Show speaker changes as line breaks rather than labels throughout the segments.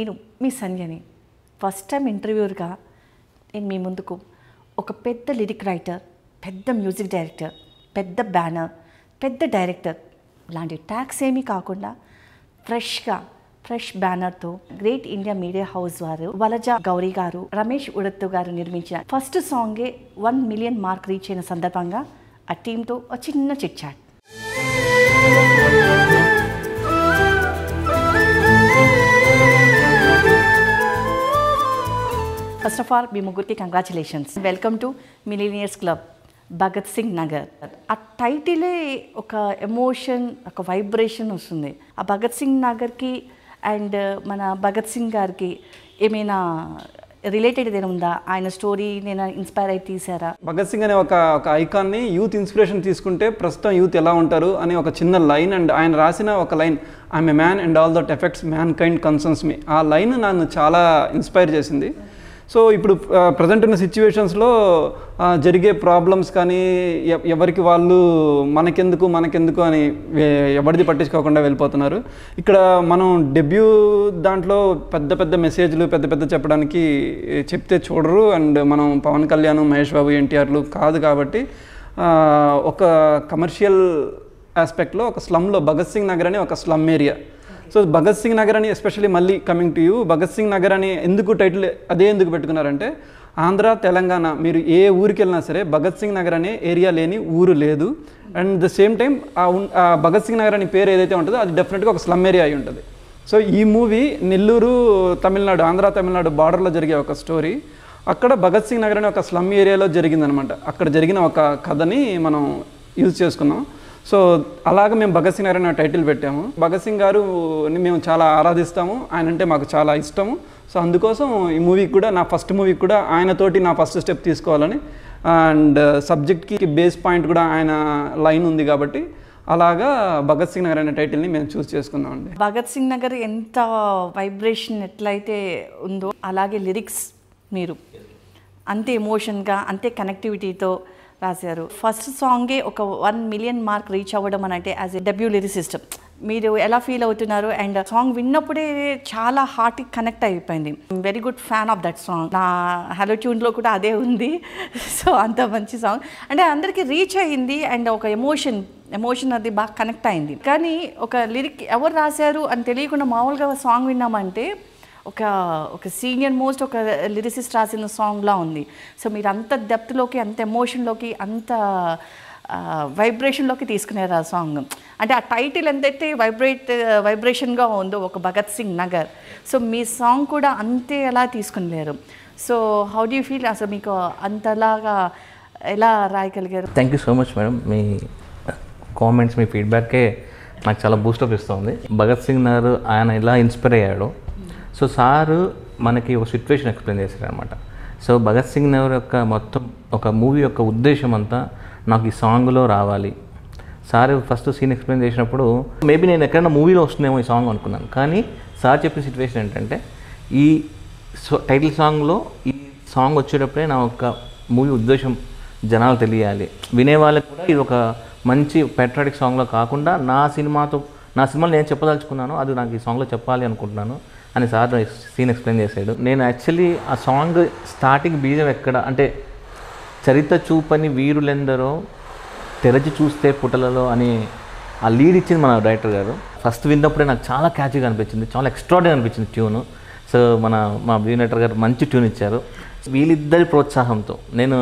నేను మీ సంధ్యని first time ఇంటర్వ్యూర్గా నేను మీ ముందుకు ఒక పెద్ద లిరిక్ రైటర్ పెద్ద మ్యూజిక్ డైరెక్టర్ పెద్ద బ్యానర్ పెద్ద డైరెక్టర్ లాంటి ట్యాక్స్ ఏమీ కాకుండా ఫ్రెష్గా ఫ్రెష్ బ్యానర్తో గ్రేట్ ఇండియా మీడియా హౌస్ వారు వలజ గౌరీ గారు రమేష్ ఉడత్తు గారు నిర్మించిన ఫస్ట్ సాంగే వన్ మిలియన్ మార్క్ రీచ్ అయిన సందర్భంగా ఆ టీంతో ఒక చిన్న chit chat first of all మీ ముగ్గురికి congratulations welcome to millionaires club Bhagat Singh Nagar ఆ టైటిలే ఒక ఎమోషన్ ఒక వైబ్రేషన్ వస్తుంది ఆ భగత్ సింగ్ నగర్కి అండ్ మన భగత్ సింగ్ గారికి ఏమైనా రిలేటెడ్ ఏదైనా ఉందా ఆయన స్టోరీ నేను ఇన్స్పైర్ అయి తీసారా
భగత్ సింగ్ అనే ఒక ఒక ఐకాన్ని యూత్ ఇన్స్పిరేషన్ తీసుకుంటే ప్రస్తుతం యూత్ ఎలా ఉంటారు అనే ఒక చిన్న లైన్ అండ్ ఆయన రాసిన ఒక line I'm a man and all that effects mankind concerns మీ ఆ లైన్ నన్ను చాలా ఇన్స్పైర్ చేసింది సో ఇప్పుడు ప్రజెంట్ ఉన్న సిచ్యువేషన్స్లో జరిగే ప్రాబ్లమ్స్ కానీ ఎ- ఎవరికి వాళ్ళు మనకెందుకు మనకెందుకు అని వే- ఎవరిది పట్టించుకోకుండా వెళ్ళిపోతున్నారు ఇక్కడ మనం డెబ్యూ దాంట్లో పెద్ద పెద్ద మెసేజ్లు పెద్ద పెద్ద చెప్పడానికి చెప్తే చూడరు అండ్ మనం పవన్ కళ్యాణ్ మహేష్ బాబు ఎన్టీఆర్లు కాదు కాబట్టి ఆ, ఒక కమర్షియల్ ఆస్పెక్ట్లో ఒక స్లమ్లో భగత్ సింగ్ నగర్ అని ఒక slum area so Bhagat Singh Nagar అని ఎస్పెషల్లీ మళ్ళీ coming to you Bhagat Singh Nagar అని ఎందుకు టైటిల్ అదే ఎందుకు పెట్టుకున్నారంటే ఆంధ్ర తెలంగాణ మీరు ఏ ఊరికి వెళ్ళినా సరే భగత్ సింగ్ నగర్ అనే ఏరియా లేని ఊరు లేదు అండ్ ద సేమ్ టైం ఆ ఉన్- ఆ భగత్ సింగ్ నగర్ అనే పేరు ఏదైతే ఉంటుందో అది డెఫినెట్గా ఒక స్లమ్ ఏరియా అయి ఉంటుంది సో ఈ మూవీ నెల్లూరు తమిళనాడు ఆంధ్ర తమిళనాడు బార్డర్లో జరిగే ఒక స్టోరీ అక్కడ భగత్ సింగ్ నగర్ అనే ఒక స్లమ్ ఏరియాలో జరిగిందనమాట అక్కడ జరిగిన ఒక కథని మనం యూజ్ చేసుకున్నాం సో అలాగ మేము భగత్ సింగ్ గారు అనే టైటిల్ పెట్టాము భగత్ సింగ్ గారుని మేము చాలా ఆరాధిస్తాము ఆయన అంటే మాకు చాలా ఇష్టము సో అందుకోసం ఈ మూవీకి కూడా నా ఫస్ట్ మూవీకి కూడా ఆయనతోటి నా ఫస్ట్ స్టెప్ తీసుకోవాలని అండ్ సబ్జెక్ట్కి బేస్ పాయింట్ కూడా ఆయన లైన్ ఉంది కాబట్టి అలాగా భగత్ సింగ్ నగర్ అనే టైటిల్ని మేము చూస్ చేసుకున్నామండి
భగత్ సింగ్ నగర్ ఎంత వైబ్రేషన్ ఎట్లయితే ఉందో అలాగే లిరిక్స్ మీరు అంతే ఎమోషన్గా అంతే కనెక్టివిటీతో రాశారు ఫస్ట్ సాంగే ఒక వన్ మిలియన్ మార్క్ రీచ్ అవ్వడం అని అంటే యాజ్ ఎ డబ్ల్యూ లిరిసిస్ట్ మీరు ఎలా ఫీల్ అవుతున్నారు అండ్ సాంగ్ విన్నప్పుడే చాలా హార్ట్కి కనెక్ట్ అయిపోయింది very good fan of that song నా హలో ట్యూన్లో కూడా అదే ఉంది సో అంత మంచి సాంగ్ అంటే అందరికీ రీచ్ అయ్యింది అండ్ ఒక ఎమోషన్ ఎమోషన్ అది బాగా కనెక్ట్ అయింది కానీ ఒక లిరిక్ ఎవరు రాశారు అని తెలియకుండా మామూలుగా సాంగ్ విన్నామంటే ఒక ఒక సీనియర్ మోస్ట్ ఒక లిరిసిస్ట్ రాసిన సాంగ్లా ఉంది సో మీరు అంత డెప్త్లోకి అంత ఎమోషన్లోకి అంత వైబ్రేషన్లోకి తీసుకునేరు ఆ సాంగ్ అంటే ఆ టైటిల్ ఎంతైతే వైబ్రేట్ వైబ్రేషన్గా ఉందో ఒక భగత్ సింగ్ నగర్ సో మీ సాంగ్ కూడా అంతే ఎలా తీసుకునిలేరు సో హౌ డూ ఫీల్ అసలు మీకు అంతలాగా ఎలా రాయగలిగారు
thank you so much madam మీ కామెంట్స్ మీ ఫీడ్బ్యాకే నాకు చాలా బూస్టప్ ఇస్తుంది భగత్ సింగ్ నగర్ ఆయన ఎలా ఇన్స్పైర్ అయ్యాడో సో సారు మనకి ఒక సిచ్యువేషన్ ఎక్స్ప్లెయిన్ చేశారనమాట సో భగత్ సింగ్ నగర్ యొక్క మొత్తం ఒక మూవీ యొక్క ఉద్దేశం అంతా నాకు ఈ సాంగ్లో రావాలి సార్ ఫస్ట్ సీన్ ఎక్స్ప్లెయిన్ చేసినప్పుడు మేబీ నేను ఎక్కడైనా మూవీలో వస్తుందేమో ఈ సాంగ్ అనుకున్నాను కానీ సార్ చెప్పిన సిచ్యువేషన్ ఏంటంటే ఈ సో- టైటిల్ సాంగ్లో ఈ సాంగ్ వచ్చేటప్పుడే నా ఒక మూవీ ఉద్దేశం జనాలు తెలియాలి వినే వాళ్ళకి కూడా ఇది ఒక మంచి పెట్రాటిక్ సాంగ్లో కాకుండా నా సినిమాతో నా సినిమాలో నేను చెప్పదలుచుకున్నాను అది నాకు ఈ సాంగ్లో చెప్పాలి అనుకుంటున్నాను అని సార్ సీన్ ఎక్స్ప్లెయిన్ చేశాడు నేను యాక్చువల్లీ ఆ సాంగ్ స్టార్టింగ్ బీజం ఎక్కడ అంటే చరిత్ర చూపని వీరులెందరో తెరచి చూస్తే పుటలలో అని ఆ లీడ్ ఇచ్చింది మన డైరెక్టర్ గారు ఫస్ట్ విన్నప్పుడే నాకు చాలా క్యాచీగా అనిపించింది చాలా ఎక్స్ట్రాడనరీ అనిపించింది ట్యూన్ సో మన మా బీ డైరెక్టర్ గారు మంచి ట్యూన్ ఇచ్చారు వీళ్ళిద్దరి ప్రోత్సాహంతో నేను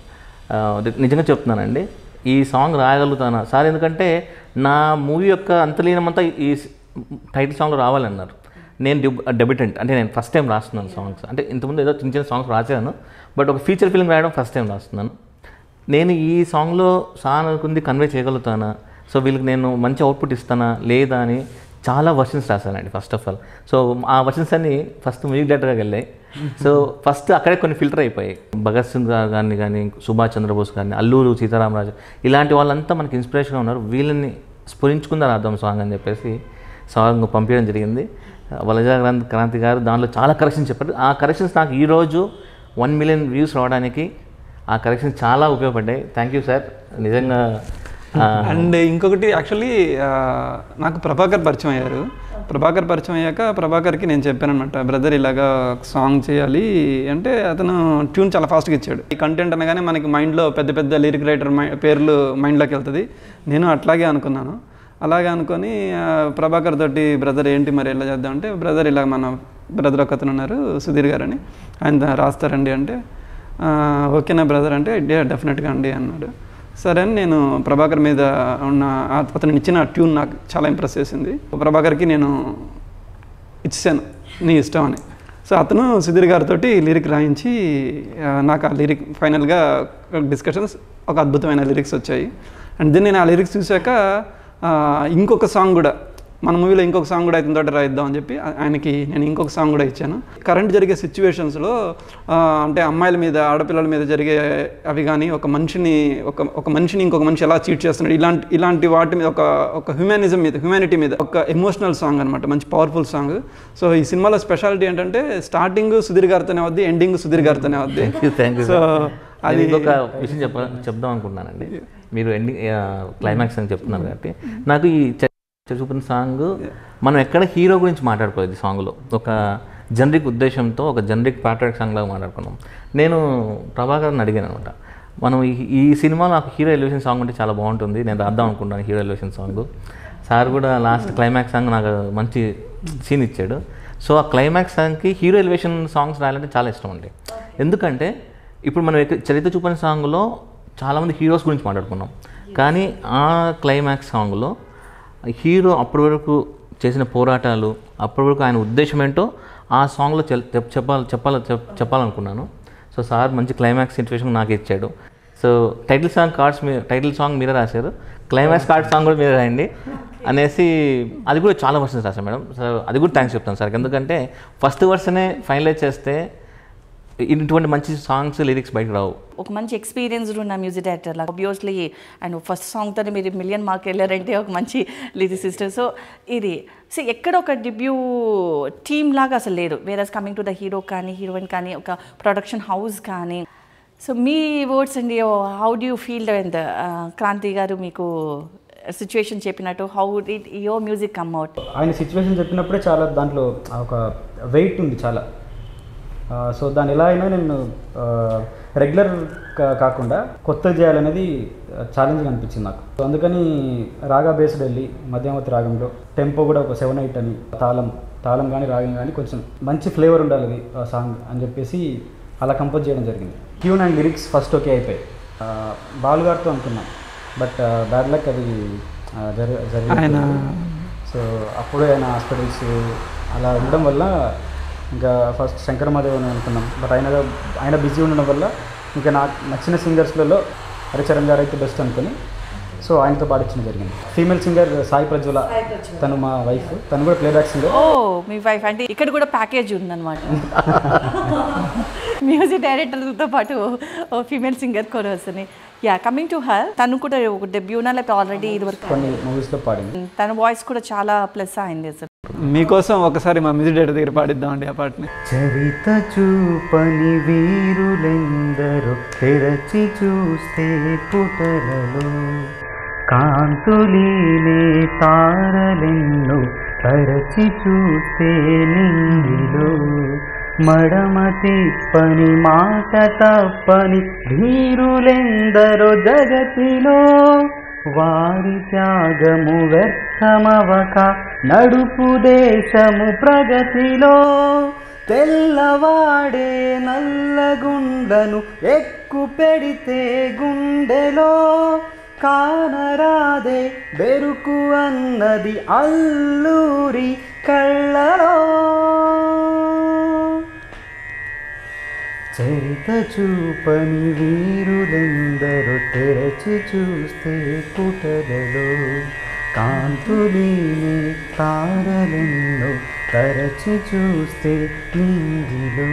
ఆ, నిజంగా చెప్తున్నానండి ఈ సాంగ్ రాయగలుగుతానా సార్ ఎందుకంటే నా మూవీ యొక్క అంతలీనమంతా ఈ టైటిల్ సాంగ్లో రావాలన్నారు నేను డెబ్యూటెంట్ అంటే నేను ఫస్ట్ టైం రాస్తున్నాను సాంగ్స్ అంటే ఇంతకుముందు ఏదో చిన్న చిన్న సాంగ్స్ రాశాను బట్ ఒక ఫీచర్ ఫిల్మ్ రాయడం ఫస్ట్ టైం రాస్తున్నాను నేను ఈ సాంగ్లో సానుకుంది కన్వే చేయగలుగుతానా సో వీళ్ళకి నేను మంచి అవుట్పుట్ ఇస్తానా లేదా అని చాలా వర్షన్స్ రాశానండి ఫస్ట్ ఆఫ్ ఆల్ సో ఆ వర్షన్స్ అన్ని ఫస్ట్ మ్యూజిక్ డైరెక్టర్గా వెళ్ళాయి సో ఫస్ట్ అక్కడే కొన్ని ఫిల్టర్ అయిపోయాయి భగత్ సింగ్ గారిని కానీ సుభాష్ చంద్రబోస్ గారిని అల్లూరు సీతారామరాజు ఇలాంటి వాళ్ళంతా మనకి ఇన్స్పిరేషన్గా ఉన్నారు వీళ్ళని స్ఫురించుకుందని అర్థం సాంగ్ అని చెప్పేసి సాంగ్ పంపించడం జరిగింది వలజా క్రాంతి క్రాంతి గారు దాంట్లో చాలా కరెక్షన్స్ చెప్పారు ఆ కరెక్షన్స్ నాకు ఈరోజు వన్ మిలియన్ వ్యూస్ రావడానికి ఆ కరెక్షన్స్ చాలా ఉపయోగపడ్డాయి థ్యాంక్ యూ సార్ నిజంగా ఆ,
అండ్ ఇంకొకటి యాక్చువల్లీ నాకు ప్రభాకర్ పరిచయం అయ్యారు ప్రభాకర్ పరిచయం అయ్యాక ప్రభాకర్కి నేను చెప్పాను అనమాట బ్రదర్ ఇలాగా సాంగ్ చేయాలి అంటే అతను ట్యూన్ చాలా ఫాస్ట్గా ఇచ్చాడు ఈ కంటెంట్ అనగానే మనకి మైండ్లో పెద్ద పెద్ద లిరిక్ రైటర్ మై పేర్లు మైండ్లోకి వెళ్తుంది నేను అట్లాగే అనుకున్నాను అలాగే అనుకొని ఆ, ప్రభాకర్ తోటి బ్రదర్ ఏంటి మరి ఎలా చేద్దాం అంటే బ్రదర్ ఇలా మన బ్రదర్ ఒక అతను ఉన్నారు సుధీర్ గారు అని ఆయన రాస్తారండి అంటే "ఆ, ఓకేనా బ్రదర్ అంటే డెఫినెట్గా అండి అన్నాడు సరే అని నేను ప్రభాకర్ మీద ఉన్న ఆ- అతను ఇచ్చిన ట్యూన్ నాకు చాలా ఇంప్రెస్ చేసింది ప్రభాకర్కి నేను ఇచ్చాను నీ ఇష్టం అని సో అతను సుధీర్ గారితో లిరిక్ రాయించి ఆ, నాకు ఆ లిరిక్ ఫైనల్గా డిస్కషన్స్ ఒక అద్భుతమైన లిరిక్స్ వచ్చాయి అండ్ దెన్ నేను ఆ లిరిక్స్ చూశాక ఆ, ఇంకొక సాంగ్ కూడా మన మూవీలో ఇంకొక సాంగ్ కూడా అయితే తోటి రాయిద్దాం అని చెప్పి ఆ- ఆయనకి నేను ఇంకొక సాంగ్ కూడా ఇచ్చాను కరెంట్ జరిగే సిచ్యువేషన్స్లో అంటే అమ్మాయిల మీద ఆడపిల్లల మీద జరిగే అవి కానీ ఒక మనిషిని ఒక ఒక మనిషిని ఇంకొక మనిషి ఎలా చీట్ చేస్తున్నాడు ఇలాంటి ఇలాంటి వాటి మీద ఒక ఒక హ్యూమానిజం మీద హ్యూమానిటీ మీద ఒక ఎమోషనల్ సాంగ్ అనమాట మంచి పవర్ఫుల్ సాంగ్ సో ఈ సినిమాలో స్పెషాలిటీ ఏంటంటే స్టార్టింగ్ సుధీర్ గారితోనే అవుద్ది ఎండింగ్ సుధీర్ గారితోనే అవుద్ది
థ్యాంక్ యూ
సో
అది
అది
ఇంకొక విషయం చెప్ప చెప్దాం అనుకున్నానండి మీరు ఎండింగ్ క్లైమాక్స్ అని చెప్తున్నారు కాబట్టి నాకు ఈ చ- చూపిన సాంగ్ మనం ఎక్కడ హీరో గురించి మాట్లాడుకోలేదు ఈ సాంగ్లో ఒక జనరిక్ ఉద్దేశంతో ఒక జనరిక్ ప్యాట్రిక్ సాంగ్ లాగా మాట్లాడుకున్నాం నేను ప్రభాకర్ని అడిగాను అనమాట మనం ఈ ఈ సినిమాలో నాకు హీరో ఎలివేషన్ సాంగ్ ఉంటే చాలా బాగుంటుంది నేను రాద్దాం అనుకుంటాను హీరో ఎలివేషన్ సాంగ్ సార్ కూడా లాస్ట్ క్లైమాక్స్ సాంగ్ నాకు మంచి సీన్ ఇచ్చాడు సో ఆ క్లైమాక్స్ సాంగ్కి హీరో ఎలివేషన్ సాంగ్స్ రాయాలంటే చాలా ఇష్టం అండి ఎందుకంటే ఇప్పుడు మనం ఎక్క- చరిత్ర చూపని సాంగ్లో చాలామంది హీరోస్ గురించి మాట్లాడుకున్నాం కానీ ఆ క్లైమాక్స్ సాంగ్లో హీరో అప్పటి వరకు చేసిన పోరాటాలు అప్పటి వరకు ఆయన ఉద్దేశం ఏంటో ఆ సాంగ్లో చెల్- చెప్- చెప్పాలి చెప్పాలి చెప్- చెప్పాలనుకున్నాను సో సార్ మంచి క్లైమాక్స్ సిచ్యువేషన్ నాకు ఇచ్చాడు సో టైటిల్ సాంగ్ కార్డ్స్ మీ టైటిల్ సాంగ్ మీరే రాశారు క్లైమాక్స్ కార్డ్ సాంగ్ కూడా మీరే రాయండి అనేసి అది కూడా చాలా వర్షన్స్ రాశాను మేడం సో అది కూడా థ్యాంక్స్ చెప్తాను సార్ ఎందుకంటే ఫస్ట్ వర్షనే ఫైనలైజ్ చేస్తే ఇటువంటి మంచి సాంగ్స్ లిరిక్స్ బయటకు రావు
ఒక మంచి ఎక్స్పీరియన్స్డ్ ఉన్న మ్యూజిక్ డైరెక్టర్ లాగా ఆబ్వియస్లీ అండ్ ఫస్ట్ సాంగ్తోనే మీరు మిలియన్ మార్క్ వెళ్ళారంటే ఒక మంచి లిరిసిస్టర్ సో ఇది సో ఎక్కడ ఒక డెబ్యూ టీమ్ లాగా అసలు లేదు whereas coming to the hero కానీ హీరోయిన్ కానీ ఒక ప్రొడక్షన్ హౌస్ కానీ సో మీ వర్డ్స్ అండి how do feel and Kranti గారు మీకు సిచ్యువేషన్ చెప్పినట్టు how did you music come out
ఆయన సిచ్యువేషన్ చెప్పినప్పుడే చాలా దాంట్లో ఒక వెయిట్ ఉంది చాలా ఆ, సో దాన్ని ఎలా అయినా నేను రెగ్యులర్ కాకుండా కొత్త చేయాలనేది ఛాలెంజ్గా అనిపించింది నాకు సో అందుకని రాగా బేస్డ్ వెళ్ళి మధ్యమతి రాగంలో టెంపో కూడా ఒక సెవెన్ ఎయిట్ అని తాళం తాళం కానీ రాగం కానీ కొంచెం మంచి ఫ్లేవర్ ఉండాలి అది ఆ సాంగ్ అని చెప్పేసి అలా కంపోజ్ చేయడం జరిగింది tune and lyrics first okay అయిపోయాయి ఆ, బాలు గారితో అనుకున్నాం బట్ బ్యాడ్ లక్ అది ఆ, జరి జరిగి
ఆయన
సో అప్పుడు ఆయన హాస్పిటల్స్ అలా ఉండడం వల్ల ఇంకా ఫస్ట్ శంకర్ మాదేవ్ అని అనుకున్నాం బట్ ఆయన ఆయన బిజీ ఉండడం వల్ల ఇంకా నాకు నచ్చిన సింగర్స్లలో హరిచరణ్ గారు అయితే బెస్ట్ అనుకుని సో ఆయనతో పాడించడం జరిగింది ఫీమేల్ సింగర్ సాయి ప్రజ్వల తను మా వైఫ్ తను కూడా ప్లేబ్యాక్ సింగర్
ఓ మీ వైఫ్ అంటే ఇక్కడ కూడా ప్యాకేజ్ ఉందన్నమాట మ్యూజిక్ డైరెక్టర్తో పాటు ఫీమేల్ సింగర్ కూడా వస్తుంది యా కమింగ్ టు హర్ తను కూడా ఒక డెబ్యూనా లేకపోతే ఆల్రెడీ ఇది వరకు
కొన్ని మూవీస్లో పాడింది
తన వాయిస్ కూడా చాలా ప్లస్ అయింది అసలు
మీకోసం ఒకసారి మా మ్యూజిక్ డైరెక్టర్ దగ్గర పాడిద్దామండి ఆ పాటని
చరిత చూపని వీరులెందరూ తెరచి చూస్తే పుటలలో కాంతులీనే తారలెన్నో తరచి చూస్తే నింగిలో మడమ తిప్పని మాట తప్పని ధీరులెందరో జగతిలో వారి త్యాగము వ్యర్థమవక నడుపు దేశము ప్రగతిలో తెల్లవాడే నల్లగుండ్లను ఎక్కు పెడితే గుండెలో కానరాదే బెరుకు అన్నది అల్లూరి కళ్ళలో చరిత చూపని వీరులెందరూ తెరచి చూస్తే పుటలలో కాంతులీనే తారలెన్నో తరచి చూస్తే నీడిలో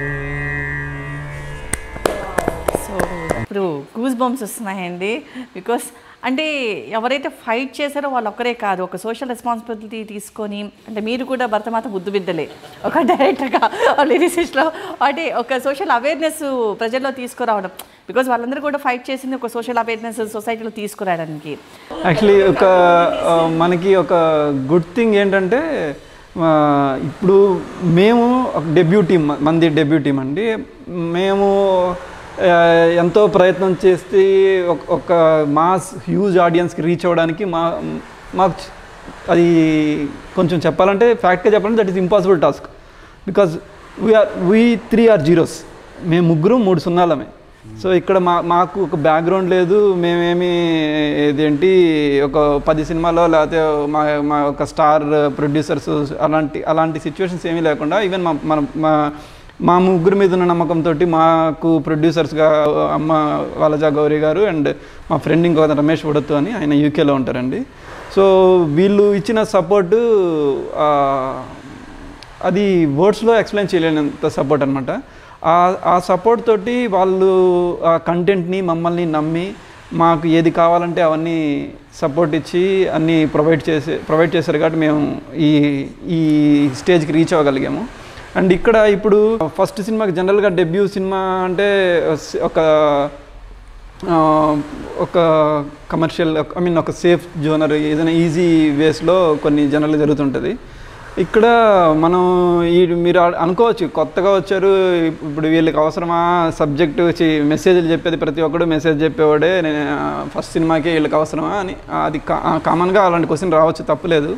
సో ఇప్పుడు గూస్ బంప్స్ వస్తున్నాయండి బికాస్ అంటే ఎవరైతే ఫైట్ చేశారో వాళ్ళు ఒక్కరే కాదు ఒక సోషల్ రెస్పాన్సిబిలిటీ తీసుకొని అంటే మీరు కూడా భరతమాత ముద్దు బిడ్డలే ఒక డైరెక్టర్గా లిరిసిస్ట్లో అంటే ఒక సోషల్ అవేర్నెస్ ప్రజల్లో తీసుకురావడం బికాజ్ వాళ్ళందరూ కూడా ఫైట్ చేసింది ఒక సోషల్ అవేర్నెస్ సొసైటీలో తీసుకురావడానికి
యాక్చువల్లీ ఒక ఆ, మనకి ఒక గుడ్ థింగ్ ఏంటంటే ఆ, ఇప్పుడు మేము ఒక డెబ్యూ టీం మంది డెబ్యూ టీం అండి మేము ఆ, ఎంతో ప్రయత్నం చేసి ఒక- ఒక మాస్ హ్యూజ్ ఆడియన్స్కి రీచ్ అవ్వడానికి మా మాకు చ- అది కొంచెం చెప్పాలంటే ఫ్యాక్ట్గా చెప్పాలంటే that is impossible task because we are we three are zeros మేము ముగ్గురు మూడు సున్నాలమే సో ఇక్కడ మా మాకు ఒక బ్యాక్గ్రౌండ్ లేదు మేమేమి ఇదేంటి ఒక పది సినిమాలో లేకపోతే మా మా ఒక స్టార్ ప్రొడ్యూసర్స్ అలాంటి అలాంటి సిచ్యువేషన్స్ ఏమీ లేకుండా ఈవెన్ మా మన మా మా ముగ్గురు మీద ఉన్న నమ్మకంతో మాకు ప్రొడ్యూసర్స్గా అమ్మ వాలజా గౌరీ గారు అండ్ మా ఫ్రెండ్ ఇంకో అతను రమేష్ ఉడత్తు అని ఆయన యూకేలో ఉంటారండి సో వీళ్ళు ఇచ్చిన సపోర్టు అది వర్డ్స్లో ఎక్స్ప్లెయిన్ చేయలేనంత సపోర్ట్ అనమాట ఆ సపోర్ట్ తోటి వాళ్ళు ఆ కంటెంట్ని మమ్మల్ని నమ్మి మాకు ఏది కావాలంటే అవన్నీ సపోర్ట్ ఇచ్చి అన్నీ ప్రొవైడ్ చేసి ప్రొవైడ్ చేశారు కాబట్టి మేము ఈ ఈ స్టేజ్కి రీచ్ అవ్వగలిగాము అండ్ ఇక్కడ ఇప్పుడు ఫస్ట్ సినిమాకి జనరల్గా డెబ్యూ సినిమా అంటే ఒక ఆ, ఒక కమర్షియల్ ఐ మీన్ ఒక సేఫ్ జోనర్ ఏదైనా ఈజీ వేస్లో కొన్ని జనరల్ జరుగుతుంటుంది ఇక్కడ మనం ఈ మీరు ఆ- అనుకోవచ్చు కొత్తగా వచ్చారు ఇప్పుడు వీళ్ళకి అవసరమా సబ్జెక్టు మెసేజ్లు చెప్పేది ప్రతి ఒక్కడు మెసేజ్ చెప్పేవాడే నేను ఫస్ట్ సినిమాకి వీళ్ళకి అవసరమా అని అది కామన్గా అలాంటి క్వశ్చన్ రావచ్చు తప్పులేదు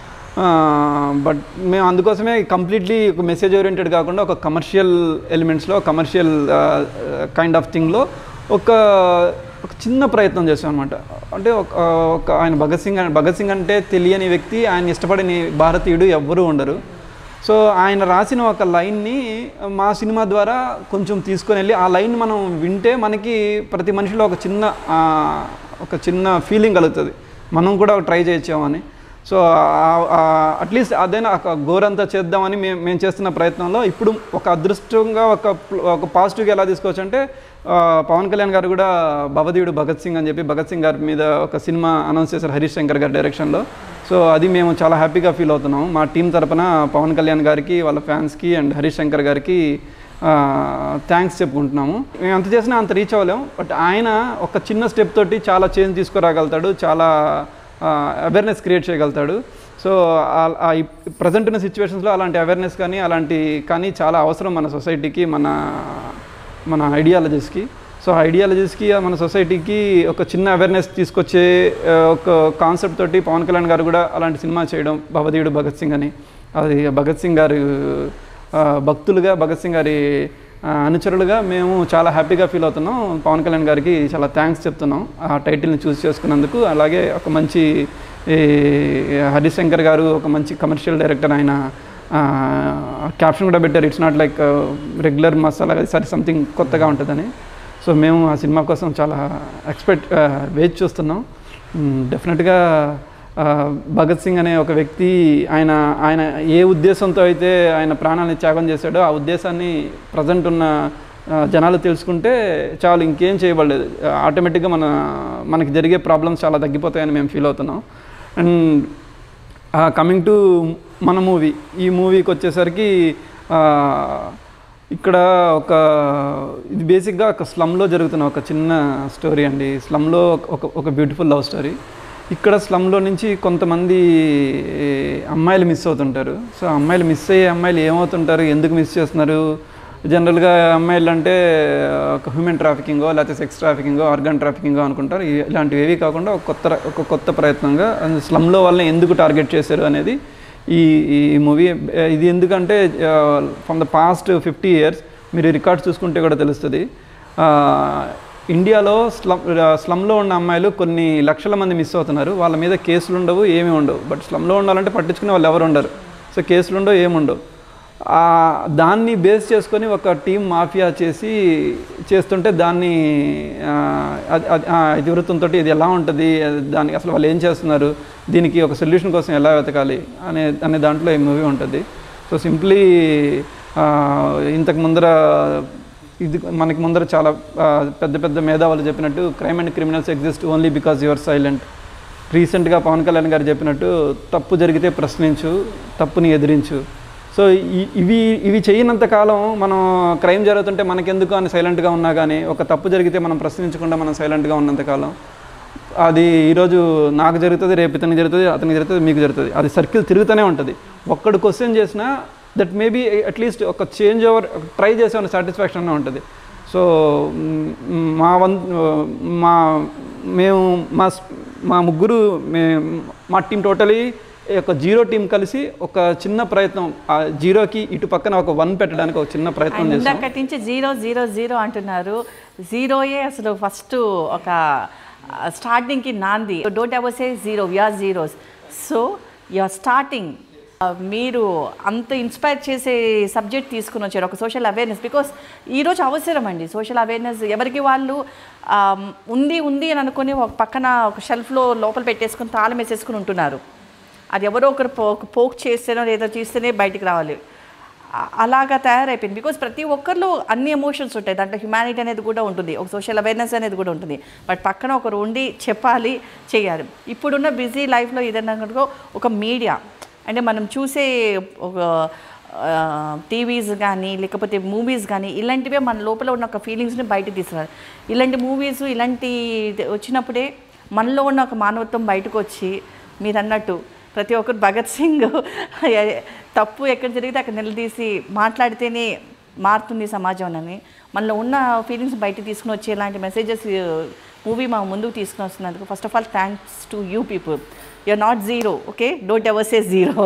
బట్ మేము అందుకోసమే కంప్లీట్లీ ఒక మెసేజ్ ఓరియంటెడ్ కాకుండా ఒక కమర్షియల్ ఎలిమెంట్స్లో కమర్షియల్ కైండ్ ఆఫ్ థింగ్లో ఒక ఒక చిన్న ప్రయత్నం చేసాం అనమాట అంటే ఒక ఒక ఆయన భగత్ సింగ్ అని- భగత్ సింగ్ అంటే తెలియని వ్యక్తి ఆయన ఇష్టపడని భారతీయుడు ఎవ్వరూ ఉండరు సో ఆయన రాసిన ఒక లైన్ని మా సినిమా ద్వారా కొంచెం తీసుకొని వెళ్ళి ఆ లైన్ మనం వింటే మనకి ప్రతి మనిషిలో ఒక చిన్న ఆ, ఒక చిన్న ఫీలింగ్ కలుగుతుంది మనం కూడా ట్రై చేయొచ్చామని సో అట్లీస్ట్ అదైనా ఒక గోరంతా చేద్దామని మేము మేము చేస్తున్న ప్రయత్నంలో ఇప్పుడు ఒక అదృష్టంగా ఒక ప్ల- ఒక పాజిటివ్గా ఎలా తీసుకోవచ్చు అంటే ఆ, పవన్ కళ్యాణ్ గారు కూడా భవదీయుడు భగత్ సింగ్ అని చెప్పి భగత్ సింగ్ గారి మీద ఒక సినిమా అనౌన్స్ చేశారు హరీష్ శంకర్ గారి డైరెక్షన్లో సో అది మేము చాలా హ్యాపీగా ఫీల్ అవుతున్నాం మా టీం తరపున పవన్ కళ్యాణ్ గారికి వాళ్ళ ఫ్యాన్స్కి అండ్ హరీష్ శంకర్ గారికి థ్యాంక్స్ చెప్పుకుంటున్నాము మేము ఎంత చేసినా అంత రీచ్ అవ్వలేము బట్ ఆయన ఒక చిన్న స్టెప్ తోటి చాలా చేంజ్ తీసుకురాగలుగుతాడు చాలా అవేర్నెస్ క్రియేట్ చేయగలుగుతాడు సో ప్రజెంట్ ఉన్న సిచ్యువేషన్స్లో అలాంటి అవేర్నెస్ కానీ అలాంటి కానీ చాలా అవసరం మన సొసైటీకి మన మన ఐడియాలజీస్కి సో ఐడియాలజీస్కి మన సొసైటీకి ఒక చిన్న అవేర్నెస్ తీసుకొచ్చే ఆ, ఒక కాన్సెప్ట్ తోటి పవన్ కళ్యాణ్ గారు కూడా అలాంటి సినిమా చేయడం భవదీయుడు భగత్ సింగ్ అని అది భగత్ సింగ్ గారు ఆ, భక్తులుగా భగత్ సింగ్ గారి ఆ, అనుచరులుగా మేము చాలా హ్యాపీగా ఫీల్ అవుతున్నాం పవన్ కళ్యాణ్ గారికి చాలా థ్యాంక్స్ చెప్తున్నాం ఆ టైటిల్ని చూస్ చేసుకున్నందుకు అలాగే ఒక మంచి ఈ, హరిశంకర్ గారు ఒక మంచి కమర్షియల్ డైరెక్టర్ ఆయన క్యాప్షన్ కూడా పెట్టారు it's not like regular masala సరి సంథింగ్ కొత్తగా ఉంటుందని సో మేము ఆ సినిమా కోసం చాలా ఎక్స్పెక్ట్ వేచి చూస్తున్నాం డెఫినెట్గా భగత్ సింగ్ అనే ఒక వ్యక్తి ఆయన ఆయన ఏ ఉద్దేశంతో అయితే ఆయన ప్రాణాలని త్యాగం చేశాడో ఆ ఉద్దేశాన్ని ప్రజెంట్ ఉన్న ఆ, జనాలు తెలుసుకుంటే చాలు ఇంకేం చేయబడలేదు ఆటోమేటిక్గా మన మనకి జరిగే ప్రాబ్లమ్స్ చాలా తగ్గిపోతాయని మేము ఫీల్ అవుతున్నాం అండ్ కమింగ్ టు మన మూవీ ఈ మూవీకి వచ్చేసరికి ఆ, ఇక్కడ ఒక ఇది బేసిక్గా ఒక స్లమ్లో జరుగుతున్న ఒక చిన్న స్టోరీ అండి స్లమ్లో ఒక ఒక బ్యూటిఫుల్ లవ్ స్టోరీ ఇక్కడ స్లమ్లో నుంచి కొంతమంది అమ్మాయిలు మిస్ అవుతుంటారు సో అమ్మాయిలు మిస్ అయ్యే అమ్మాయిలు ఏమవుతుంటారు ఎందుకు మిస్ చేస్తున్నారు జనరల్గా అమ్మాయిలు అంటే ఒక హ్యూమన్ ట్రాఫికింగో లేకపోతే సెక్స్ ట్రాఫికింగో ఆర్గన్ ట్రాఫికింగో అనుకుంటారు ఇ- ఇలాంటివి ఏవి కాకుండా ఒక కొత్త ర- ఒక కొత్త ప్రయత్నంగా స్లమ్లో వాళ్ళని ఎందుకు టార్గెట్ చేశారు అనేది ఈ ఈ మూవీ ఇది ఎందుకంటే from the past fifty years మీరు రికార్డ్స్ చూసుకుంటే కూడా తెలుస్తుంది ఆ, ఇండియాలో స్లమ్ స్లమ్లో ఉన్న అమ్మాయిలు కొన్ని లక్షల మంది మిస్ అవుతున్నారు వాళ్ళ మీద కేసులు ఉండవు ఏమీ ఉండవు బట్ స్లమ్లో ఉండాలంటే పట్టించుకునే వాళ్ళు ఎవరు ఉండరు సో కేసులు ఉండవు ఏముండవు ఆ, దాన్ని బేస్ చేసుకొని ఒక టీం మాఫియా చేసి చేస్తుంటే దాన్ని ఆ, అది- అది- ఆ, ఇతివృత్తంతో ఇది ఎలా ఉంటుంది దానికి అసలు వాళ్ళు ఏం చేస్తున్నారు దీనికి ఒక సొల్యూషన్ కోసం ఎలా వెతకాలి అనే అనే దాంట్లో ఈ మూవీ ఉంటుంది సో సింప్లీ ఇంతకు ముందర ఇది మనకి ముందర చాలా ఆ, పెద్ద పెద్ద మేధావులు చెప్పినట్టు crime and criminals exist only because your silent రీసెంట్గా పవన్ కళ్యాణ్ గారు చెప్పినట్టు తప్పు జరిగితే ప్రశ్నించు తప్పుని ఎదిరించు సో సో ఈ- ఇవి ఇవి చేయనంత కాలం మనం క్రైమ్ జరుగుతుంటే మనకెందుకు అని సైలెంట్గా ఉన్నా కానీ ఒక తప్పు జరిగితే మనం ప్రశ్నించకుండా మనం సైలెంట్గా ఉన్నంత కాలం అది ఈరోజు నాకు జరుగుతుంది రేపు ఇతనికి జరుగుతుంది అతనికి జరుగుతుంది మీకు జరుగుతుంది అది సర్కిల్ తిరుగుతూనే ఉంటుంది ఒక్కడు క్వశ్చన్ చేసినా దట్ మేబీ అట్లీస్ట్ ఒక చేంజ్ ఓవర్ ట్రై చేసే సాటిస్ఫాక్షన్ ఉంటుంది సో మ్, మా వన్ మా మేము మా స్- మా ముగ్గురు మే మా టీం టోటలీ ఒక జీరో టీం కలిసి ఒక చిన్న ప్రయత్నం ఆ జీరోకి ఇటు పక్కన ఒక వన్ పెట్టడానికి ఒక చిన్న ప్రయత్నం
అండ్
చేస్తాం
ఇందాకటి నుంచి జీరో జీరో జీరో అంటున్నారు జీరోయే అసలు ఫస్ట్ ఒక స్టార్టింగ్కి నాంది don't ever say zero we are zeros so you are starting మీరు అంత ఇన్స్పైర్ చేసే సబ్జెక్ట్ తీసుకుని వచ్చారు ఒక సోషల్ అవేర్నెస్ బికాస్ ఈరోజు అవసరం అండి సోషల్ అవేర్నెస్ ఎవరికి వాళ్ళు ఆ, ఉంది ఉంది అని అనుకుని ఒక పక్కన ఒక షెల్ఫ్లో లోపల పెట్టేసుకుని తాళం వేసేసుకుని ఉంటున్నారు అది ఎవరో ఒకరు పోక్ పోక్ చేస్తేనో లేదో చేస్తేనే బయటికి రావాలి అ- అలాగా తయారైపోయింది బికాజ్ ప్రతి ఒక్కరిలో అన్ని ఎమోషన్స్ ఉంటాయి దాంట్లో హ్యుమానిటీ అనేది కూడా ఉంటుంది ఒక సోషల్ అవేర్నెస్ అనేది కూడా ఉంటుంది బట్ పక్కన ఒకరు ఉండి చెప్పాలి చేయాలి ఇప్పుడున్న బిజీ లైఫ్లో ఏదైనా కనుక ఒక మీడియా అంటే మనం చూసే ఒక టీవీస్ కానీ లేకపోతే మూవీస్ కానీ ఇలాంటివే మన లోపల ఉన్న ఒక ఫీలింగ్స్ని బయటకు తీసుకురాలి ఇలాంటి మూవీస్ ఇలాంటి వచ్చినప్పుడే మనలో ఉన్న ఒక మానవత్వం బయటకు వచ్చి మీరు అన్నట్టు ప్రతి ఒక్కరు భగత్ సింగ్ తప్పు ఎక్కడ జరిగితే అక్కడ నిలదీసి మాట్లాడితేనే మారుతుంది సమాజం అని మనలో ఉన్న ఫీలింగ్స్ బయట తీసుకుని వచ్చే ఇలాంటి మెసేజెస్ మూవీ మా ముందుకు తీసుకుని వస్తున్నందుకు first of all thanks to you people you are not zero okay don't ever say zero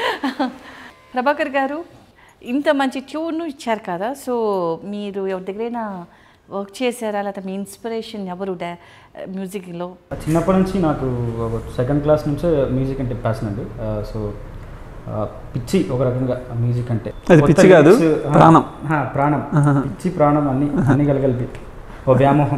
Prabhakar గారు ఇంత మంచి ట్యూన్ ఇచ్చారు కదా సో మీరు ఎవరి దగ్గరైనా వర్క్ చేశారా లేకపోతే మీ ఇన్స్పిరేషన్ ఎవరు డా మ్యూజిక్లో
చిన్నప్పటి నుంచి నాకు సెకండ్ క్లాస్ నుంచే మ్యూజిక్ అంటే ప్యాషన్ అండి సో పిచ్చి ఒక రకంగా మ్యూజిక్ అంటే
అది
కొత్త
పిచ్చి కాదు,
lyrics, ఆ,
ప్రాణం.
ఆ, ప్రాణం పిచ్చి ప్రాణం అన్ని అన్ని కలగలిపి ఓ వ్యామోహం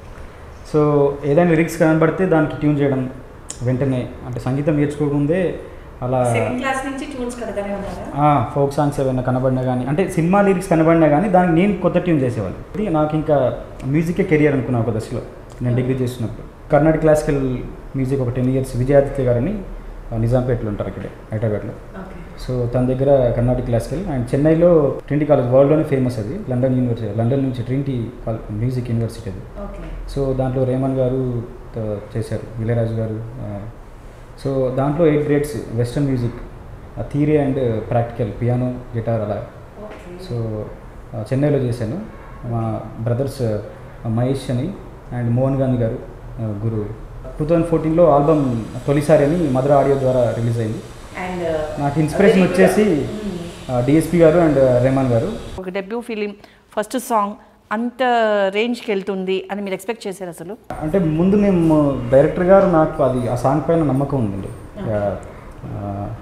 సో ఏదైనా లిరిక్స్ కనబడితే దానికి ట్యూన్ చేయడం వెంటనే అంటే సంగీతం నేర్చుకోకముందే అలా
క్లాస్ నుంచి ట్యూన్స్ కడతానే ఉన్నారా
ఫోక్ సాంగ్స్ ఏమైనా కనబడినా కానీ అంటే సినిమా లిరిక్స్ కనబడినా కానీ దానికి నేను కొత్త ట్యూన్ చేసేవాళ్ళు ఇది నాకు ఇంకా మ్యూజికే కెరియర్ అనుకున్నా ఒక దశలో నేను డిగ్రీ చేస్తున్నప్పుడు కర్ణాటక క్లాసికల్ మ్యూజిక్ ఒక టెన్ ఇయర్స్ విజయాదిత్య గారని ఆ, నిజాంపేటలో ఉంటారు అక్కడే హైదరాబాద్లో
ఓకే
సో తన దగ్గర కర్ణాటక క్లాసికల్ అండ్ చెన్నైలో ట్రింటీ కాలేజ్ వరల్డ్లోనే ఫేమస్ అది లండన్ యూనివర్సిటీ లండన్ నుంచి ట్రింటీ మ్యూజిక్ యూనివర్సిటీ అది
ఓకే
సో దాంట్లో రేమన్ గారు త- చేశారు ఇళయరాజు గారు ఆ, సో దాంట్లో eight grades western music theory and practical piano guitar అలా సో ఆ, చెన్నైలో చేశాను మా బ్రదర్స్ మహేష్ అని అండ్ మోహన్ గాంధీ గారు ఆ, గురు టూ థౌజండ్ ఫోర్టీన్లో ఆల్బమ్ తొలిసారి అని మధుర ఆడియో ద్వారా రిలీజ్ అయింది
అండ్
నాకు ఇన్స్పిరేషన్ వచ్చేసి డిఎస్పి గారు అండ్ రెహమాన్ గారు
ఒక డెబ్యూ ఫిలిం ఫస్ట్ సాంగ్ అంత రేంజ్కి వెళ్తుంది అని మీరు ఎక్స్పెక్ట్ చేశారు అసలు
అంటే ముందు మేము డైరెక్టర్ గారు నాకు అది ఆ సాంగ్ పైన నమ్మకం ఉందండి యా, ఆ,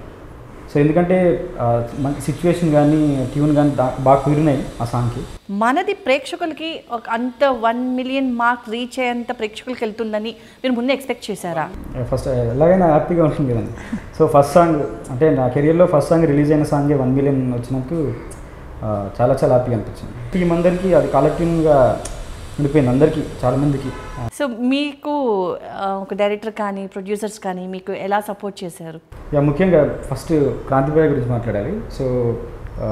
సో ఎందుకంటే ఆ, మనకి సిచ్యువేషన్ కానీ ట్యూన్ కానీ దా- బాగా కుదిరినాయి ఆ సాంగ్కి
మనది ప్రేక్షకులకి ఒక అంత వన్ మిలియన్ మార్క్ రీచ్ అయ్యేంత ప్రేక్షకులకి వెళ్తుందని మీరు ముందే ఎక్స్పెక్ట్ చేశారా
ఫస్ట్ ఎలాగైనా హ్యాపీగా ఉంటుంది కదండి సో ఫస్ట్ సాంగ్ అంటే నా కెరియర్లో ఫస్ట్ సాంగ్ రిలీజ్ అయిన సాంగే వన్ మిలియన్ వచ్చినందుకు ఆ, చాలా చాలా హ్యాపీగా అనిపించింది టీం అందరికీ అది కలెక్టివ్గా ఉండిపోయింది అందరికీ చాలామందికి
సో మీకు ఆ, ఒక డైరెక్టర్ కానీ ప్రొడ్యూసర్స్ కానీ మీకు ఎలా సపోర్ట్ చేశారు
ఇక ముఖ్యంగా ఫస్ట్ క్రాంతిభాయ్ గురించి మాట్లాడాలి సో ఆ,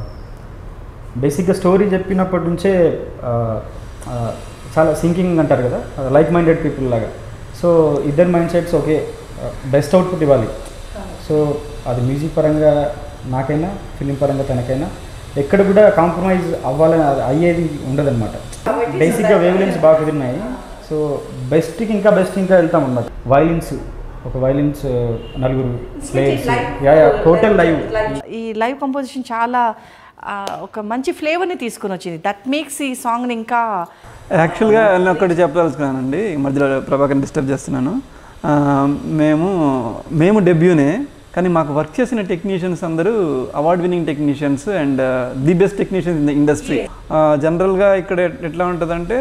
బేసిక్గా స్టోరీ చెప్పినప్పటి నుంచే ఆ, ఆ, చాలా సింకింగ్ అంటారు కదా లైక్ మైండెడ్ పీపుల్ లాగా సో ఇద్దరు మైండ్ సెట్స్ ఒకే బెస్ట్ అవుట్పుట్ ఇవ్వాలి సో అది మ్యూజిక్ పరంగా నాకైనా ఫిలిం పరంగా తనకైనా ఎక్కడ కూడా కాంప్రమైజ్ అవ్వాలని అది అయ్యేది ఉండదన్నమాట బేసిక్గా వేవ్ లెన్స్ బాగా కుదిరినాయి సో బెస్ట్కి ఇంకా బెస్ట్ ఇంకా వెళ్తాం అన్నమాట వైలిన్స్ ఒక వైలిన్స్ నలుగురు players yeah yeah total live
ఈ లైవ్ కంపోజిషన్ చాలా ఆ, ఒక మంచి ఫ్లేవర్ని తీసుకొని వచ్చింది దట్ మేక్స్ ఈ సాంగ్ని ఇంకా
యాక్చువల్గా నేను ఒకటి చెప్పదలుచుకున్నానండి ఈ మధ్యలో ప్రభాకర్ డిస్టర్బ్ చేస్తున్నాను ఆ, మేము మేము డెబ్యూనే కానీ మాకు వర్క్ చేసిన టెక్నీషియన్స్ అందరూ award winning technicians and the best technicians in the industry జనరల్గా ఇక్కడ ఎట్- ఎట్లా ఉంటుందంటే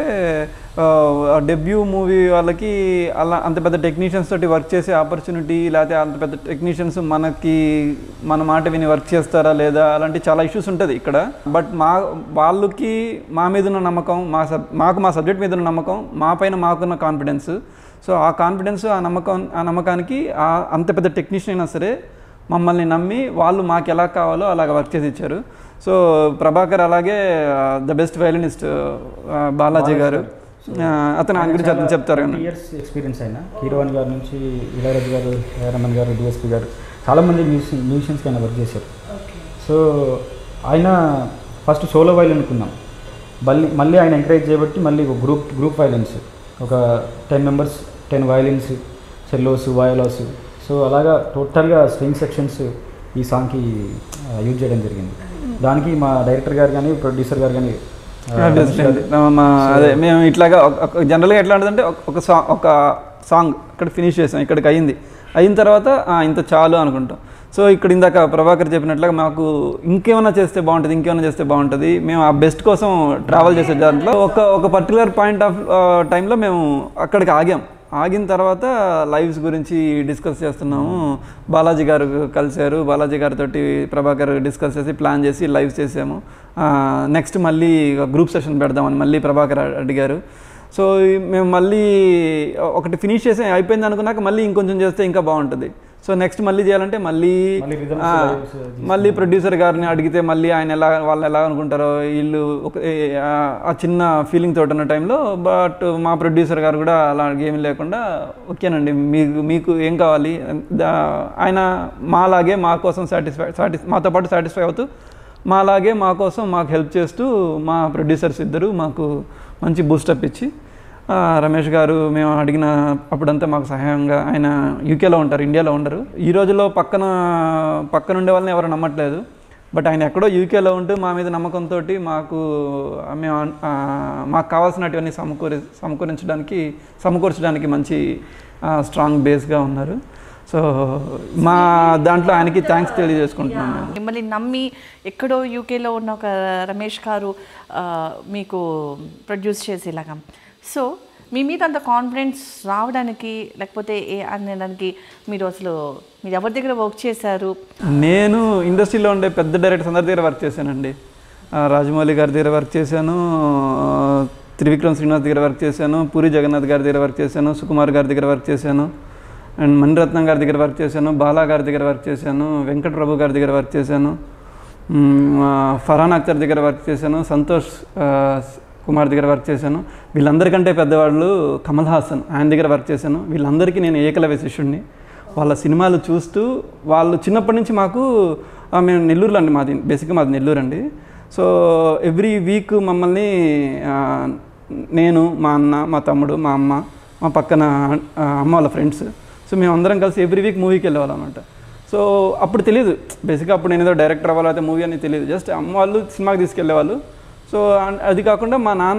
డెబ్యూ మూవీ వాళ్ళకి అలా అంత పెద్ద టెక్నీషియన్స్ తోటి వర్క్ చేసే ఆపర్చునిటీ లేకపోతే అంత పెద్ద టెక్నీషియన్స్ మనకి మన మాట విని వర్క్ చేస్తారా లేదా అలాంటి చాలా ఇష్యూస్ ఉంటుంది ఇక్కడ బట్ మా వాళ్ళకి మా మీద ఉన్న నమ్మకం మా సబ్ మాకు మా సబ్జెక్ట్ మీద ఉన్న నమ్మకం మా పైన మాకున్న కాన్ఫిడెన్స్ సో ఆ కాన్ఫిడెన్స్ ఆ నమ్మకం ఆ నమ్మకానికి ఆ అంత పెద్ద టెక్నీషియన్ అయినా సరే మమ్మల్ని నమ్మి వాళ్ళు మాకు ఎలా కావాలో అలాగ వర్క్ చేసి ఇచ్చారు సో ప్రభాకర్ అలాగే ద బెస్ట్ వైలినిస్ట్ బాలాజీ గారు ఆ, అతను ఆయన గురించి అతను చెప్తారు కానీ
ఇయర్స్ ఎక్స్పీరియన్స్ అయినా హీరోవన్ గారి నుంచి ఇళయరాజు గారు రమణ్ గారు డిఎస్పీ గారు చాలామంది మ్యూజిషియన్ మ్యూజిషియన్స్కి ఆయన వర్క్ చేశారు సో ఆయన ఫస్ట్ సోలో వైల్ అనుకున్నాం మళ్ళీ మళ్ళీ ఆయన ఎంకరేజ్ చేయబట్టి మళ్ళీ ఒక గ్రూప్ గ్రూప్ వైలెన్స్ ఒక ten members ten violins cellos violas so అలాగా టోటల్గా స్ట్రింగ్ సెక్షన్స్ ఈ సాంగ్కి యూజ్ చేయడం జరిగింది దానికి మా డైరెక్టర్ గారు కానీ ప్రొడ్యూసర్ గారు కానీ
Obviously అండి. మా అదే మేము ఇట్లాగా జనరల్గా ఎట్లా ఉంటుందంటే ఒక- ఒక సాంగ్ ఒక సాంగ్ ఇక్కడ ఫినిష్ చేసాం ఇక్కడికి అయింది అయిన తర్వాత "ఆ, ఇంత చాలు అనుకుంటాం సో ఇక్కడ ఇందాక ప్రభాకర్ చెప్పినట్లుగా మాకు ఇంకేమైనా చేస్తే బాగుంటుంది ఇంకేమైనా చేస్తే బాగుంటుంది మేము ఆ బెస్ట్ కోసం ట్రావెల్ చేసే దాంట్లో ఒక ఒక పర్టికులర్ పాయింట్ ఆఫ్ టైంలో మేము అక్కడికి ఆగాం ఆగిన తర్వాత లైవ్స్ గురించి డిస్కస్ చేస్తున్నాము బాలాజీ గారు కలిశారు బాలాజీ గారితో ప్రభాకర్ డిస్కస్ చేసి ప్లాన్ చేసి లైవ్ చేసాము నెక్స్ట్ మళ్ళీ గ్రూప్ సెషన్ పెడదామని మళ్ళీ ప్రభాకర్ అడిగారు సో ఈ మేము మళ్ళీ ఒకటి ఫినిష్ చేసి అయిపోయింది అనుకున్నాక మళ్ళీ ఇంకొంచెం చేస్తే ఇంకా బాగుంటుంది సో నెక్స్ట్ మళ్ళీ చేయాలంటే మళ్ళీ
మళ్ళీ rhythms,
ఆ,
lives
మళ్ళీ ప్రొడ్యూసర్ గారిని అడిగితే మళ్ళీ ఆయన ఎలా వాళ్ళు ఎలా అనుకుంటారో వీళ్ళు ఒక ఏ- ఆ- ఆ చిన్న ఫీలింగ్ తోటి ఉన్న టైంలో బట్ మా ప్రొడ్యూసర్ గారు కూడా అలా ఏమీ లేకుండా ఓకేనండి మీకు మీకు ఏం కావాలి దా- ఆయన మాలాగే మా కోసం సాటిస్ఫై సాటి మాతో పాటు సాటిస్ఫై అవుతూ మాలాగే మా కోసం మాకు హెల్ప్ చేస్తూ మా ప్రొడ్యూసర్స్ ఇద్దరు మాకు మంచి బూస్టప్ ఇచ్చి ఆ, రమేష్ గారు మేము అడిగిన అప్పుడంతా మాకు సహాయంగా ఆయన యూకేలో ఉంటారు ఇండియాలో ఉండరు ఈ రోజుల్లో పక్కన పక్కన ఉండే వాళ్ళని ఎవరు నమ్మట్లేదు బట్ ఆయన ఎక్కడో యూకేలో ఉంటూ మా మీద నమ్మకంతో మాకు ఆ, మేము ఆ, మాకు కావాల్సినటువన్నీ సమకూరి సమకూరించడానికి సమకూర్చడానికి మంచి స్ట్రాంగ్ బేస్గా ఉన్నారు సో మా దాంట్లో ఆయనకి థ్యాంక్స్ తెలియజేసుకుంటున్నాను నేను
మిమ్మల్ని నమ్మి ఎక్కడో యూకేలో ఉన్న ఒక రమేష్ గారు ఆ, మీకు ప్రొడ్యూస్ చేసేలాగా సో మీ మీద అంత కాన్ఫిడెన్స్ రావడానికి లేకపోతే ఏ అనడానికి మీరు అసలు మీరు ఎవరి దగ్గర వర్క్ చేశారు
నేను ఇండస్ట్రీలో ఉండే పెద్ద డైరెక్టర్స్ అందరి దగ్గర వర్క్ చేశానండి ఆ, రాజమౌళి గారి దగ్గర వర్క్ చేశాను ఆ, త్రివిక్రమ్ శ్రీనివాస్ దగ్గర వర్క్ చేశాను పూరి జగన్నాథ్ గారి దగ్గర వర్క్ చేశాను సుకుమార్ గారి దగ్గర వర్క్ చేశాను అండ్ మణిరత్నం గారి దగ్గర వర్క్ చేశాను బాలా గారి దగ్గర వర్క్ చేశాను వెంకట ప్రభు గారి దగ్గర వర్క్ చేశాను మ్మ్, ఆ, ఫర్హాన్ అఖ్తర్ దగ్గర వర్క్ చేశాను సంతోష్ ఆ, కుమార్ దగ్గర వర్క్ చేశాను వీళ్ళందరికంటే పెద్దవాళ్ళు కమల్ హాసన్ ఆయన దగ్గర వర్క్ చేశాను వీళ్ళందరికీ నేను ఏకలవ్య శిష్యుడిని వాళ్ళ సినిమాలు చూస్తూ వాళ్ళు చిన్నప్పటి నుంచి మాకు ఆ, మేము నెల్లూరులో అండి మాది బేసిక్గా మాది నెల్లూరు అండి సో ఎవ్రీ వీక్ మమ్మల్ని ఆ, నేను మా అన్న మా తమ్ముడు మా అమ్మ మా పక్కన ఆ, అమ్మ వాళ్ళ ఫ్రెండ్స్ సో మేము అందరం కలిసి ఎవ్రీ వీక్ మూవీకి వెళ్ళేవాళ్ళం అనమాట సో అప్పుడు తెలియదు బేసిక్గా అప్పుడు నేను ఏదో డైరెక్టర్ అవ్వాలి అయితే మూవీ అని తెలియదు జస్ట్ అమ్మ వాళ్ళు సినిమాకి తీసుకెళ్ళేవాళ్ళు సో అన్- అది కాకుండా మా నాన్న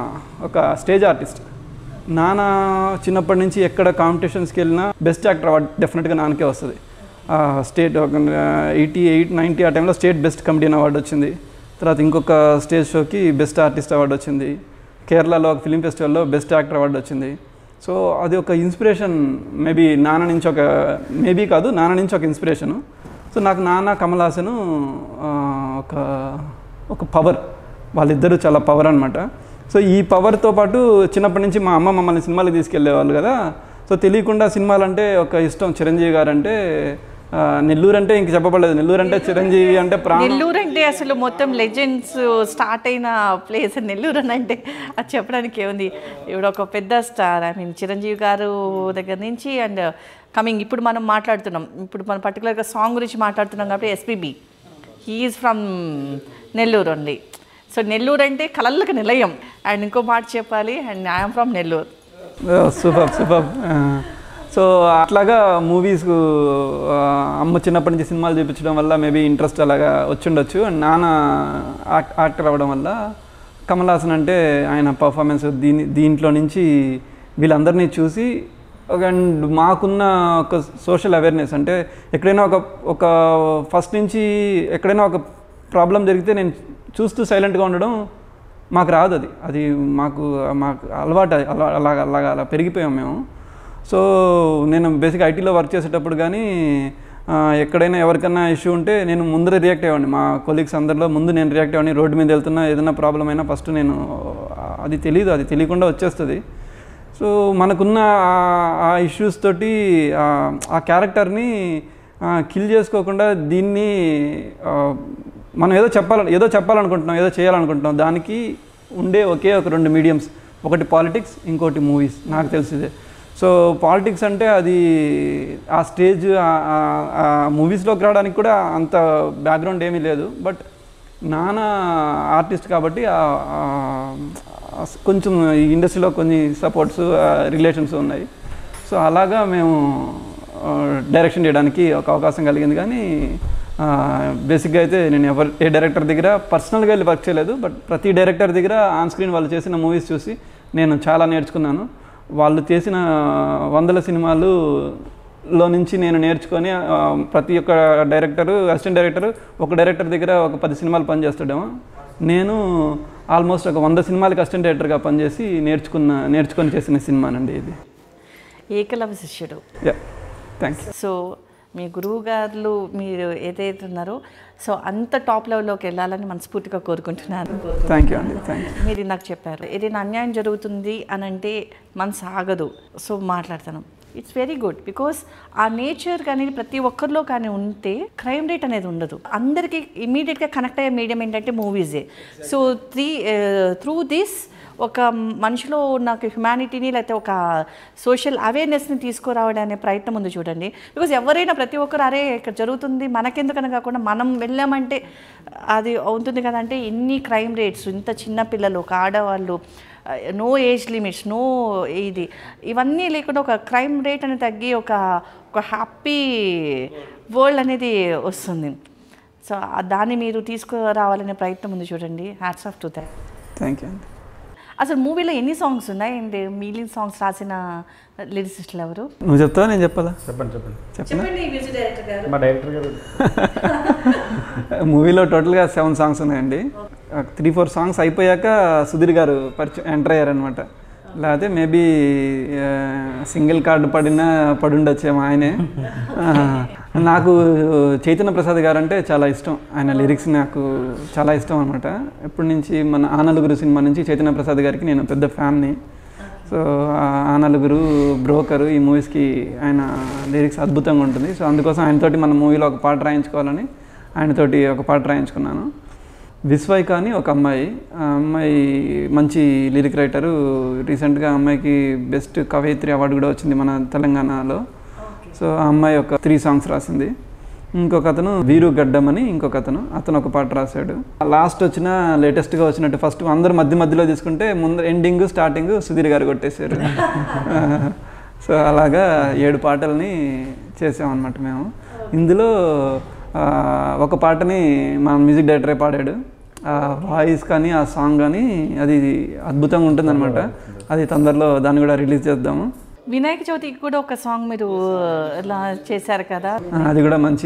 ఒక స్టేజ్ ఆర్టిస్ట్ నాన్న చిన్నప్పటి నుంచి ఎక్కడ కాంపిటీషన్స్కి వెళ్ళినా బెస్ట్ యాక్టర్ అవార్డ్ డెఫినెట్గా నాన్నకే వస్తుంది స్టేట్ ఒక ఎయిటీ ఎయిట్ నైంటీ ఆ టైంలో స్టేట్ బెస్ట్ కమెడియన్ అవార్డు వచ్చింది తర్వాత ఇంకొక స్టేజ్ షోకి బెస్ట్ ఆర్టిస్ట్ అవార్డు వచ్చింది కేరళలో ఒక ఫిలిం ఫెస్టివల్లో బెస్ట్ యాక్టర్ అవార్డు వచ్చింది సో అది ఒక ఇన్స్పిరేషన్ మేబీ నాన్న నుంచి ఒక మేబీ కాదు నాన్న నుంచి ఒక ఇన్స్పిరేషను సో నాకు నాన్న కమల్ హాసను ఆ, ఒక ఒక పవర్ వాళ్ళిద్దరూ చాలా పవర్ అనమాట సో ఈ పవర్తో పాటు చిన్నప్పటి నుంచి మా అమ్మ మమ్మల్ని సినిమాలకు తీసుకెళ్లేవాళ్ళు కదా సో తెలియకుండా సినిమాలు అంటే ఒక ఇష్టం చిరంజీవి గారు అంటే ఆ, నెల్లూరు అంటే ఇంక చెప్పబడలేదు నెల్లూరు అంటే చిరంజీవి అంటే ప్రాణం
నెల్లూరు అంటే అసలు మొత్తం లెజెండ్స్ స్టార్ట్ అయిన ప్లేస్ నెల్లూరు అని అంటే అది చెప్పడానికి ఏముంది ఇప్పుడు ఒక పెద్ద స్టార్ ఐ మీన్ చిరంజీవి గారు దగ్గర నుంచి అండ్ కమింగ్ ఇప్పుడు మనం మాట్లాడుతున్నాం ఇప్పుడు మనం పర్టికులర్గా సాంగ్ గురించి మాట్లాడుతున్నాం కాబట్టి SPB he's from Nellore only so Nellore అంటే కలలకు నిలయం అండ్ ఇంకో మాట చెప్పాలి and I'm from Nellore
super super so అట్లాగా మూవీస్ అమ్మ చిన్నప్పటి నుంచి సినిమాలు చూపించడం వల్ల మేబీ ఇంట్రెస్ట్ అలాగా వచ్చిండొచ్చు అండ్ నాన్న యాక్- యాక్టర్ అవ్వడం వల్ల కమల్ హాసన్ అంటే ఆయన పర్ఫార్మెన్స్ దీని దీంట్లో నుంచి వీళ్ళందరినీ చూసి ఒక- అండ్ మాకున్న ఒక సోషల్ అవేర్నెస్ అంటే ఎక్కడైనా ఒక ఒక ఫస్ట్ నుంచి ఎక్కడైనా ఒక ప్రాబ్లం జరిగితే నేను చూస్తూ సైలెంట్గా ఉండడం మాకు రాదు అది అది మాకు మాకు అలవాటు అది. అలా అలాగా అలాగా అలా పెరిగిపోయాం మేము సో నేను బేసిక్ ఐటీలో వర్క్ చేసేటప్పుడు కానీ ఆ, ఎక్కడైనా ఎవరికైనా ఇష్యూ ఉంటే నేను ముందర రియాక్ట్ అయ్యేవాడిని మా కొలీగ్స్ అందరిలో ముందు నేను రియాక్ట్ అయ్యాను రోడ్డు మీద వెళ్తున్నా ఏదైనా ప్రాబ్లం అయినా ఫస్ట్ నేను ఆ, అది తెలియదు అది తెలియకుండా వచ్చేస్తుంది సో మనకున్న ఆ- ఆ ఇష్యూస్ తోటి ఆ- ఆ క్యారెక్టర్ని కిల్ చేసుకోకుండా దీన్ని ఆ, మనం ఏదో చెప్పాలని ఏదో చెప్పాలనుకుంటున్నాం ఏదో చేయాలనుకుంటున్నాం దానికి ఉండే ఒకే ఒక రెండు మీడియమ్స్ ఒకటి పాలిటిక్స్ ఇంకోటి మూవీస్ నాకు తెలిసిదే సో పాలిటిక్స్ అంటే అది ఆ స్టేజ్ ఆ మూవీస్లోకి రావడానికి కూడా అంత బ్యాక్గ్రౌండ్ ఏమీ లేదు బట్ నాన్న ఆర్టిస్ట్ కాబట్టి ఆ- ఆ కొంచెం ఈ ఇండస్ట్రీలో కొన్ని సపోర్ట్స్ రిలేషన్స్ ఉన్నాయి సో అలాగా మేము డైరెక్షన్ చేయడానికి ఒక అవకాశం కలిగింది కానీ బేసిక్గా అయితే నేను ఎవరు ఏ డైరెక్టర్ దగ్గర పర్సనల్గా వెళ్ళి వర్క్ చేయలేదు బట్ ప్రతి డైరెక్టర్ దగ్గర ఆన్ స్క్రీన్ వాళ్ళు చేసిన మూవీస్ చూసి నేను చాలా నేర్చుకున్నాను వాళ్ళు చేసిన వందల సినిమాలు లో నుంచి నేను నేర్చుకొని ఆ, ప్రతి ఒక్క డైరెక్టరు అసిస్టెంట్ డైరెక్టర్ ఒక డైరెక్టర్ దగ్గర ఒక పది సినిమాలు పనిచేస్తాడేమో నేను ఆల్మోస్ట్ ఒక వంద సినిమాలకి అసిస్టెంట్ డైరెక్టర్గా పనిచేసి నేర్చుకున్న నేర్చుకొని చేసిన సినిమానండి ఇది
ఏకలవ్య శిష్యుడు
యా థ్యాంక్స్
సో మీ గురువు గారు మీరు ఏదైతే ఉన్నారో సో అంత టాప్ లెవెల్లోకి వెళ్ళాలని మనస్ఫూర్తిగా కోరుకుంటున్నాను
థ్యాంక్ యూ అండి థ్యాంక్ యూ
మీరు నాకు చెప్పారు ఏదైనా అన్యాయం జరుగుతుంది అని అంటే మనసు ఆగదు సో మాట్లాడతాను it's very good because uh nature కానీ ప్రతి ఒక్కరిలో కానీ ఉంటే క్రైమ్ రేట్ అనేది ఉండదు అందరికీ ఇమీడియట్గా కనెక్ట్ అయ్యే మీడియం ఏంటంటే మూవీసే సో త్రీ త్రూ దిస్ ఒక మనిషిలో నాకు హ్యుమానిటీని లేకపోతే ఒక సోషల్ అవేర్నెస్ని తీసుకురావడం అనే ప్రయత్నం ఉంది చూడండి బికాజ్ ఎవరైనా ప్రతి ఒక్కరు అరే ఇక్కడ జరుగుతుంది మనకెందుకని కాకుండా మనం వెళ్ళామంటే అది అవుతుంది కదా అంటే ఇన్ని క్రైమ్ రేట్స్ ఇంత చిన్న పిల్లలు ఒక ఆడవాళ్ళు నో ఏజ్ లిమిట్స్ నో ఇది ఇవన్నీ లేకుండా ఒక క్రైమ్ రేట్ అనేది తగ్గి ఒక ఒక హ్యాపీ వరల్డ్ అనేది వస్తుంది సో ఆ దాన్ని మీరు తీసుకురావాలనే ప్రయత్నం ఉంది చూడండి hats off to that
thank you అండి
అసలు మూవీలో ఎన్ని సాంగ్స్ ఉన్నాయి అండ్ మిగిలిన సాంగ్స్ రాసిన లిరిసిస్టులు ఎవరు
నువ్వు చెప్తావా నేను చెప్పాలా
చెప్పండి చెప్పండి
చెప్పనా
మ్యూజిక్ డైరెక్టర్ గారు
మా డైరెక్టర్ గారు
మూవీలో టోటల్గా సెవెన్ సాంగ్స్ ఉన్నాయండి త్రీ ఫోర్ సాంగ్స్ అయిపోయాక సుధీర్ గారు పరిచయం ఎంటర్ అయ్యారనమాట లేకపోతే మేబీ సింగిల్ కార్డు పడినా పడుండొచ్చేమో ఆయనే ఆ, నాకు చైతన్య ప్రసాద్ గారు అంటే చాలా ఇష్టం ఆయన లిరిక్స్ నాకు చాలా ఇష్టం అనమాట ఎప్పటి నుంచి మన ఆ నలుగురు సినిమా నుంచి చైతన్య ప్రసాద్ గారికి నేను పెద్ద ఫ్యాన్ని సో ఆ- ఆ నలుగురు బ్రోకరు ఈ మూవీస్కి ఆయన లిరిక్స్ అద్భుతంగా ఉంటుంది సో అందుకోసం ఆయనతోటి మన మూవీలో ఒక పాట రాయించుకోవాలని ఆయనతోటి ఒక పాట రాయించుకున్నాను విశ్వైక అని ఒక అమ్మాయి ఆ అమ్మాయి మంచి లిరిక్ రైటరు రీసెంట్గా ఆ అమ్మాయికి బెస్ట్ కవయిత్రి అవార్డు కూడా వచ్చింది మన తెలంగాణలో సో ఆ అమ్మాయి ఒక త్రీ సాంగ్స్ రాసింది ఇంకొక అతను వీరు గడ్డం అని ఇంకొక అతను అతను ఒక పాట రాశాడు లాస్ట్ వచ్చిన లేటెస్ట్గా వచ్చినట్టు ఫస్ట్ అందరు మధ్య మధ్యలో తీసుకుంటే ముందు ఎండింగ్ స్టార్టింగ్ సుధీర్ గారు కొట్టేశారు సో అలాగా ఏడు పాటల్ని చేసామన్నమాట మేము ఇందులో ఆ, ఒక పాటని మా మ్యూజిక్ డైరెక్టరే పాడాడు ఆ వాయిస్ కానీ ఆ సాంగ్ కానీ అది అద్భుతంగా ఉంటుందన్నమాట అది తొందరలో దాన్ని కూడా రిలీజ్ చేద్దాము
వినాయక చవితికి కూడా ఒక సాంగ్ మీరు ఇలా చేశారు కదా
ఆ, అది కూడా మంచి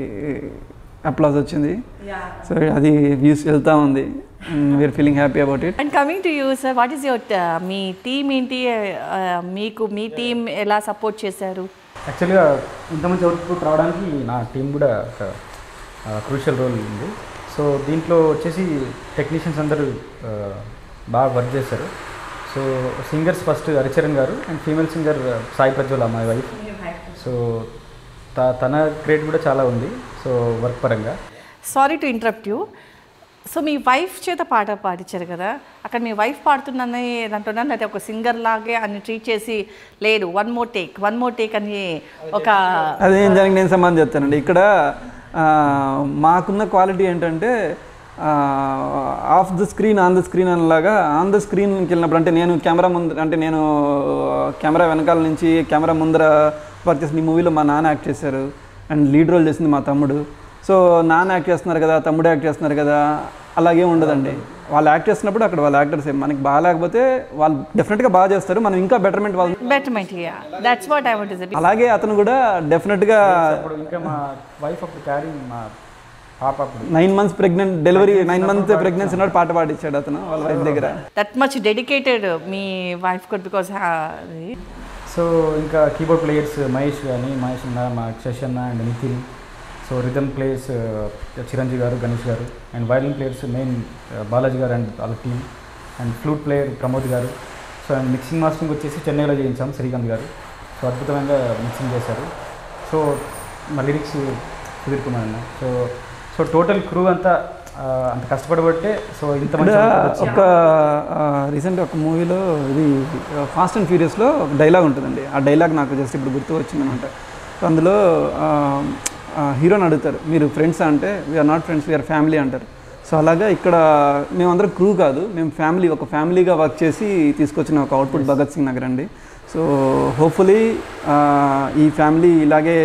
అప్లాస్ వచ్చింది సో అది వ్యూస్ వెళ్తా ఉంది we are feeling happy about it
and coming to you sir what is your మీ టీమ్ ఏంటి Uh, మీకు మీ టీం ఎలా సపోర్ట్ చేశారు
యాక్చువల్గా ఇంతమంది అవుట్పుట్ రావడానికి నా టీం కూడా ఒక క్రూషియల్ రోల్ ఉంది సో దీంట్లో వచ్చేసి టెక్నీషియన్స్ అందరూ ఆ, బాగా వర్క్ చేశారు సో సింగర్స్ ఫస్ట్ హరిచరణ్ గారు and female singer Sai Prajwal my wife so త తన క్రేట్ కూడా చాలా ఉంది సో వర్క్ పరంగా
sorry to interrupt you so మీ వైఫ్ చేత పాట పాడించారు కదా అక్కడ మీ వైఫ్ పాడుతుందని అంటున్నాను లేకపోతే ఒక సింగర్ లాగే అని ట్రీట్ చేసి లేదు one more take one more take అని ఒక
అదే దానికి నేను సంబంధం చెప్తానండి ఇక్కడ ఆ, మాకున్న క్వాలిటీ ఏంటంటే off the screen on the screen అనేలాగా ఆన్ ద స్క్రీన్కి వెళ్ళినప్పుడు అంటే నేను కెమెరా ముందు అంటే నేను కెమెరా వెనకాల నుంచి కెమెరా ముందర వర్క్ చేసిన ఈ మూవీలో మా నాన్న యాక్ట్ చేశారు అండ్ లీడ్ రోల్ చేసింది మా తమ్ముడు సో నాన్న యాక్ట్ చేస్తున్నారు కదా తమ్ముడు యాక్ట్ చేస్తున్నారు కదా అలాగే ఉండదండి వాళ్ళు యాక్ట్ చేస్తున్నప్పుడు అక్కడ వాళ్ళ యాక్టర్స్ మనకి బాగా లేకపోతే వాళ్ళు డెఫినెట్గా బాగా చేస్తారు మనం ఇంకా బెటర్మెంట్ వాళ్ళు
betterment that's what I want to
అలాగే అతను కూడా డెఫినెట్గా
అప్పుడు ఇంకా మా వైఫ్ అప్పుడు క్యారీ మా పాప అప్పుడు
nine months pregnant delivery nine month pregnancy ఉన్నాడు పాట పాడించాడు అతను వాళ్ళ వైఫ్ దగ్గర
దట్ మచ్ డెడికేటెడ్ మీ వైఫ్ కూడా బికాస్
సో ఇంకా కీబోర్డ్ ప్లేయర్స్ మహేష్ కానీ మహేష్ అన్న మా శశి అన్న and Nitin so rhythm players Chiranjeevi గారు గణేష్ గారు and violin players main Balaji గారు అండ్ వాళ్ళ team and flute player Pramod గారు సో అండ్ మిక్సింగ్ మాస్టరింగ్ వచ్చేసి చెన్నైలో చేయించాం శ్రీకాంత్ గారు సో అద్భుతమైన మిక్సింగ్ చేశారు సో మా లిరిక్స్ సుధీర్ కుమార్ అన్న సో సో టోటల్ క్రూ అంతా ఆ, అంత కష్టపడబట్టే సో ఇంత
ఇక్కడ
మంచి output వచ్చింది.
ఒక రీసెంట్ ఒక మూవీలో ఇది ఫాస్ట్ అండ్ ఫ్యూరియస్లో ఒక డైలాగ్ ఉంటుందండి ఆ డైలాగ్ నాకు జస్ట్ ఇప్పుడు గుర్తు వచ్చిందనమాట సో అందులో హీరోని అడుగుతారు మీరు ఫ్రెండ్స్ అంటే we are not friends we are family అంటారు సో అలాగా ఇక్కడ మేమందరం క్రూ కాదు మేము ఫ్యామిలీ ఒక ఫ్యామిలీగా వర్క్ చేసి తీసుకొచ్చిన ఒక అవుట్పుట్ భగత్ సింగ్ నగర్ అండి సో హోప్ఫుల్లీ ఈ ఫ్యామిలీ ఇలాగే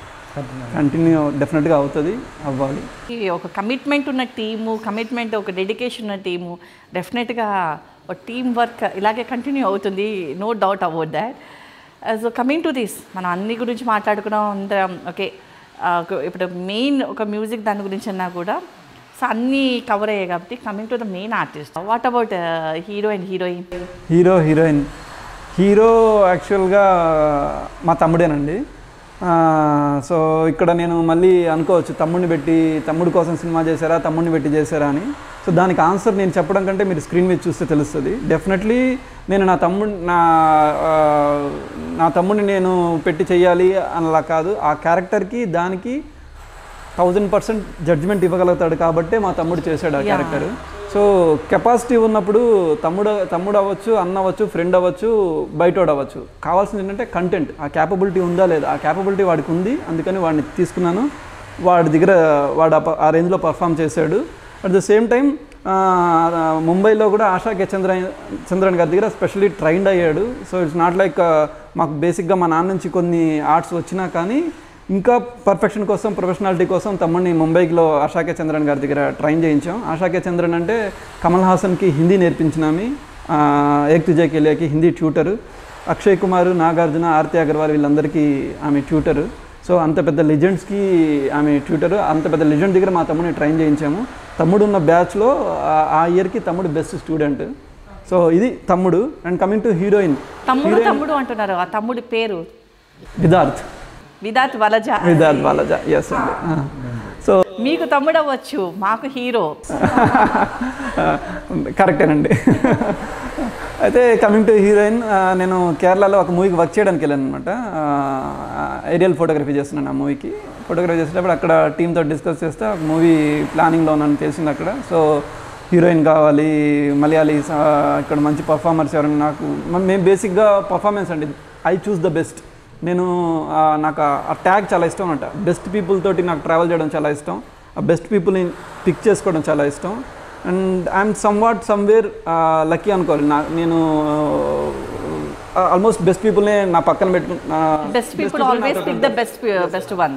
కంటిన్యూ డెఫినెట్గా అవుతుంది అవ్వాలి
ఈ ఒక కమిట్మెంట్ ఉన్న టీము కమిట్మెంట్ ఒక డెడికేషన్ ఉన్న టీము డెఫినెట్గా ఒక టీమ్ వర్క్ ఇలాగే కంటిన్యూ అవుతుంది no doubt about that so coming to this మనం అన్ని గురించి మాట్లాడుకున్నాం అందరం ఓకే ఇప్పుడు మెయిన్ ఒక మ్యూజిక్ దాని గురించి అన్నా కూడా సో అన్నీ కవర్ అయ్యాయి కాబట్టి coming to the main artist what about hero and heroine
hero heroine hero యాక్చువల్గా మా తమ్ముడేనండి ఆ, సో ఇక్కడ నేను మళ్ళీ అనుకోవచ్చు తమ్ముడిని పెట్టి తమ్ముడి కోసం సినిమా చేశారా తమ్ముడిని పెట్టి చేశారా అని సో దానికి ఆన్సర్ నేను చెప్పడం కంటే మీరు స్క్రీన్ మీద చూస్తే తెలుస్తుంది డెఫినెట్లీ నేను నా తమ్ముడు నా ఆ, నా తమ్ముడిని నేను పెట్టి చెయ్యాలి అలా కాదు ఆ క్యారెక్టర్కి దానికి థౌజండ్ పర్సెంట్ జడ్జ్మెంట్ ఇవ్వగలుగుతాడు కాబట్టే మా తమ్ముడు చేశాడు ఆ
Yeah.
క్యారెక్టర్ సో కెపాసిటీ ఉన్నప్పుడు తమ్ముడు తమ్ముడు అవ్వచ్చు అన్న అవ్వచ్చు ఫ్రెండ్ అవ్వచ్చు బయటోడు అవ్వచ్చు కావాల్సింది ఏంటంటే కంటెంట్ ఆ క్యాపబిలిటీ ఉందా లేదా ఆ క్యాపబిలిటీ వాడికి ఉంది అందుకని వాడిని తీసుకున్నాను వాడి దగ్గర వాడు ఆ ప- ఆ రేంజ్లో పర్ఫామ్ చేశాడు అట్ ద సేమ్ టైం ముంబైలో కూడా ఆశా కే చంద్ర చంద్రన్ గారి దగ్గర స్పెషల్లీ ట్రైన్డ్ అయ్యాడు సో ఇట్స్ నాట్ లైక్ మాకు బేసిక్గా మా నాన్న నుంచి కొన్ని ఆర్ట్స్ వచ్చినా కానీ ఇంకా పర్ఫెక్షన్ కోసం ప్రొఫెషనాలిటీ కోసం తమ్ముడిని ముంబైలో ఆశాకే చంద్రన్ గారి దగ్గర ట్రైన్ చేయించాం ఆశాకే చంద్రన్ అంటే కమల్ హాసన్కి హిందీ నేర్పించినామి ఆ, ఏక్ తుజే కెలియాకి హిందీ ట్యూటరు అక్షయ్ కుమార్ నాగార్జున ఆర్తి అగర్వాల్ వీళ్ళందరికీ ఆమె ట్యూటరు సో అంత పెద్ద లెజెండ్స్కి ఆమె ట్యూటరు అంత పెద్ద లెజెండ్ దగ్గర మా తమ్ముడిని ట్రైన్ చేయించాము తమ్ముడు ఉన్న బ్యాచ్లో ఆ- ఆ ఇయర్కి తమ్ముడు బెస్ట్ స్టూడెంట్ సో ఇది తమ్ముడు అండ్ కమింగ్ టు హీరోయిన్
తమ్ముడు తమ్ముడు అంటున్నారు ఆ తమ్ముడి పేరు
విదార్థ్
విదాత్ వలజ
విదార్థ్ బాలజ ఎస్ అండి సో
మీకు తమ్ముడు అవ్వచ్చు మాకు హీరో
కరెక్టేనండి అయితే కమింగ్ టు హీరోయిన్ నేను కేరళలో ఒక మూవీకి వర్క్ చేయడానికి వెళ్ళాను అనమాట ఏరియల్ ఫోటోగ్రఫీ చేస్తున్నాను ఆ మూవీకి ఫోటోగ్రఫీ చేసేటప్పుడు అక్కడ టీంతో డిస్కస్ చేస్తే ఒక మూవీ ప్లానింగ్లో ఉన్నాను తెలిసింది అక్కడ సో హీరోయిన్ కావాలి మలయాళీస్ ఆ, ఇక్కడ మంచి పర్ఫార్మర్స్ ఎవరైనా నాకు మ- మేము బేసిక్గా పర్ఫార్మెన్స్ అండి ఐ చూస్ ద బెస్ట్ నేను ఆ, నాకు ఆ- ఆ ట్యాగ్ చాలా ఇష్టం అనమాట బెస్ట్ పీపుల్ తోటి నాకు ట్రావెల్ చేయడం చాలా ఇష్టం ఆ బెస్ట్ పీపుల్ని పిక్ చేసుకోవడం చాలా ఇష్టం and I'm some what somewhere lucky అనుకోవాలి నా నేను ఆల్మోస్ట్ బెస్ట్ పీపుల్నే నా పక్కన పెట్టుకున్నా
best people always pick the best best one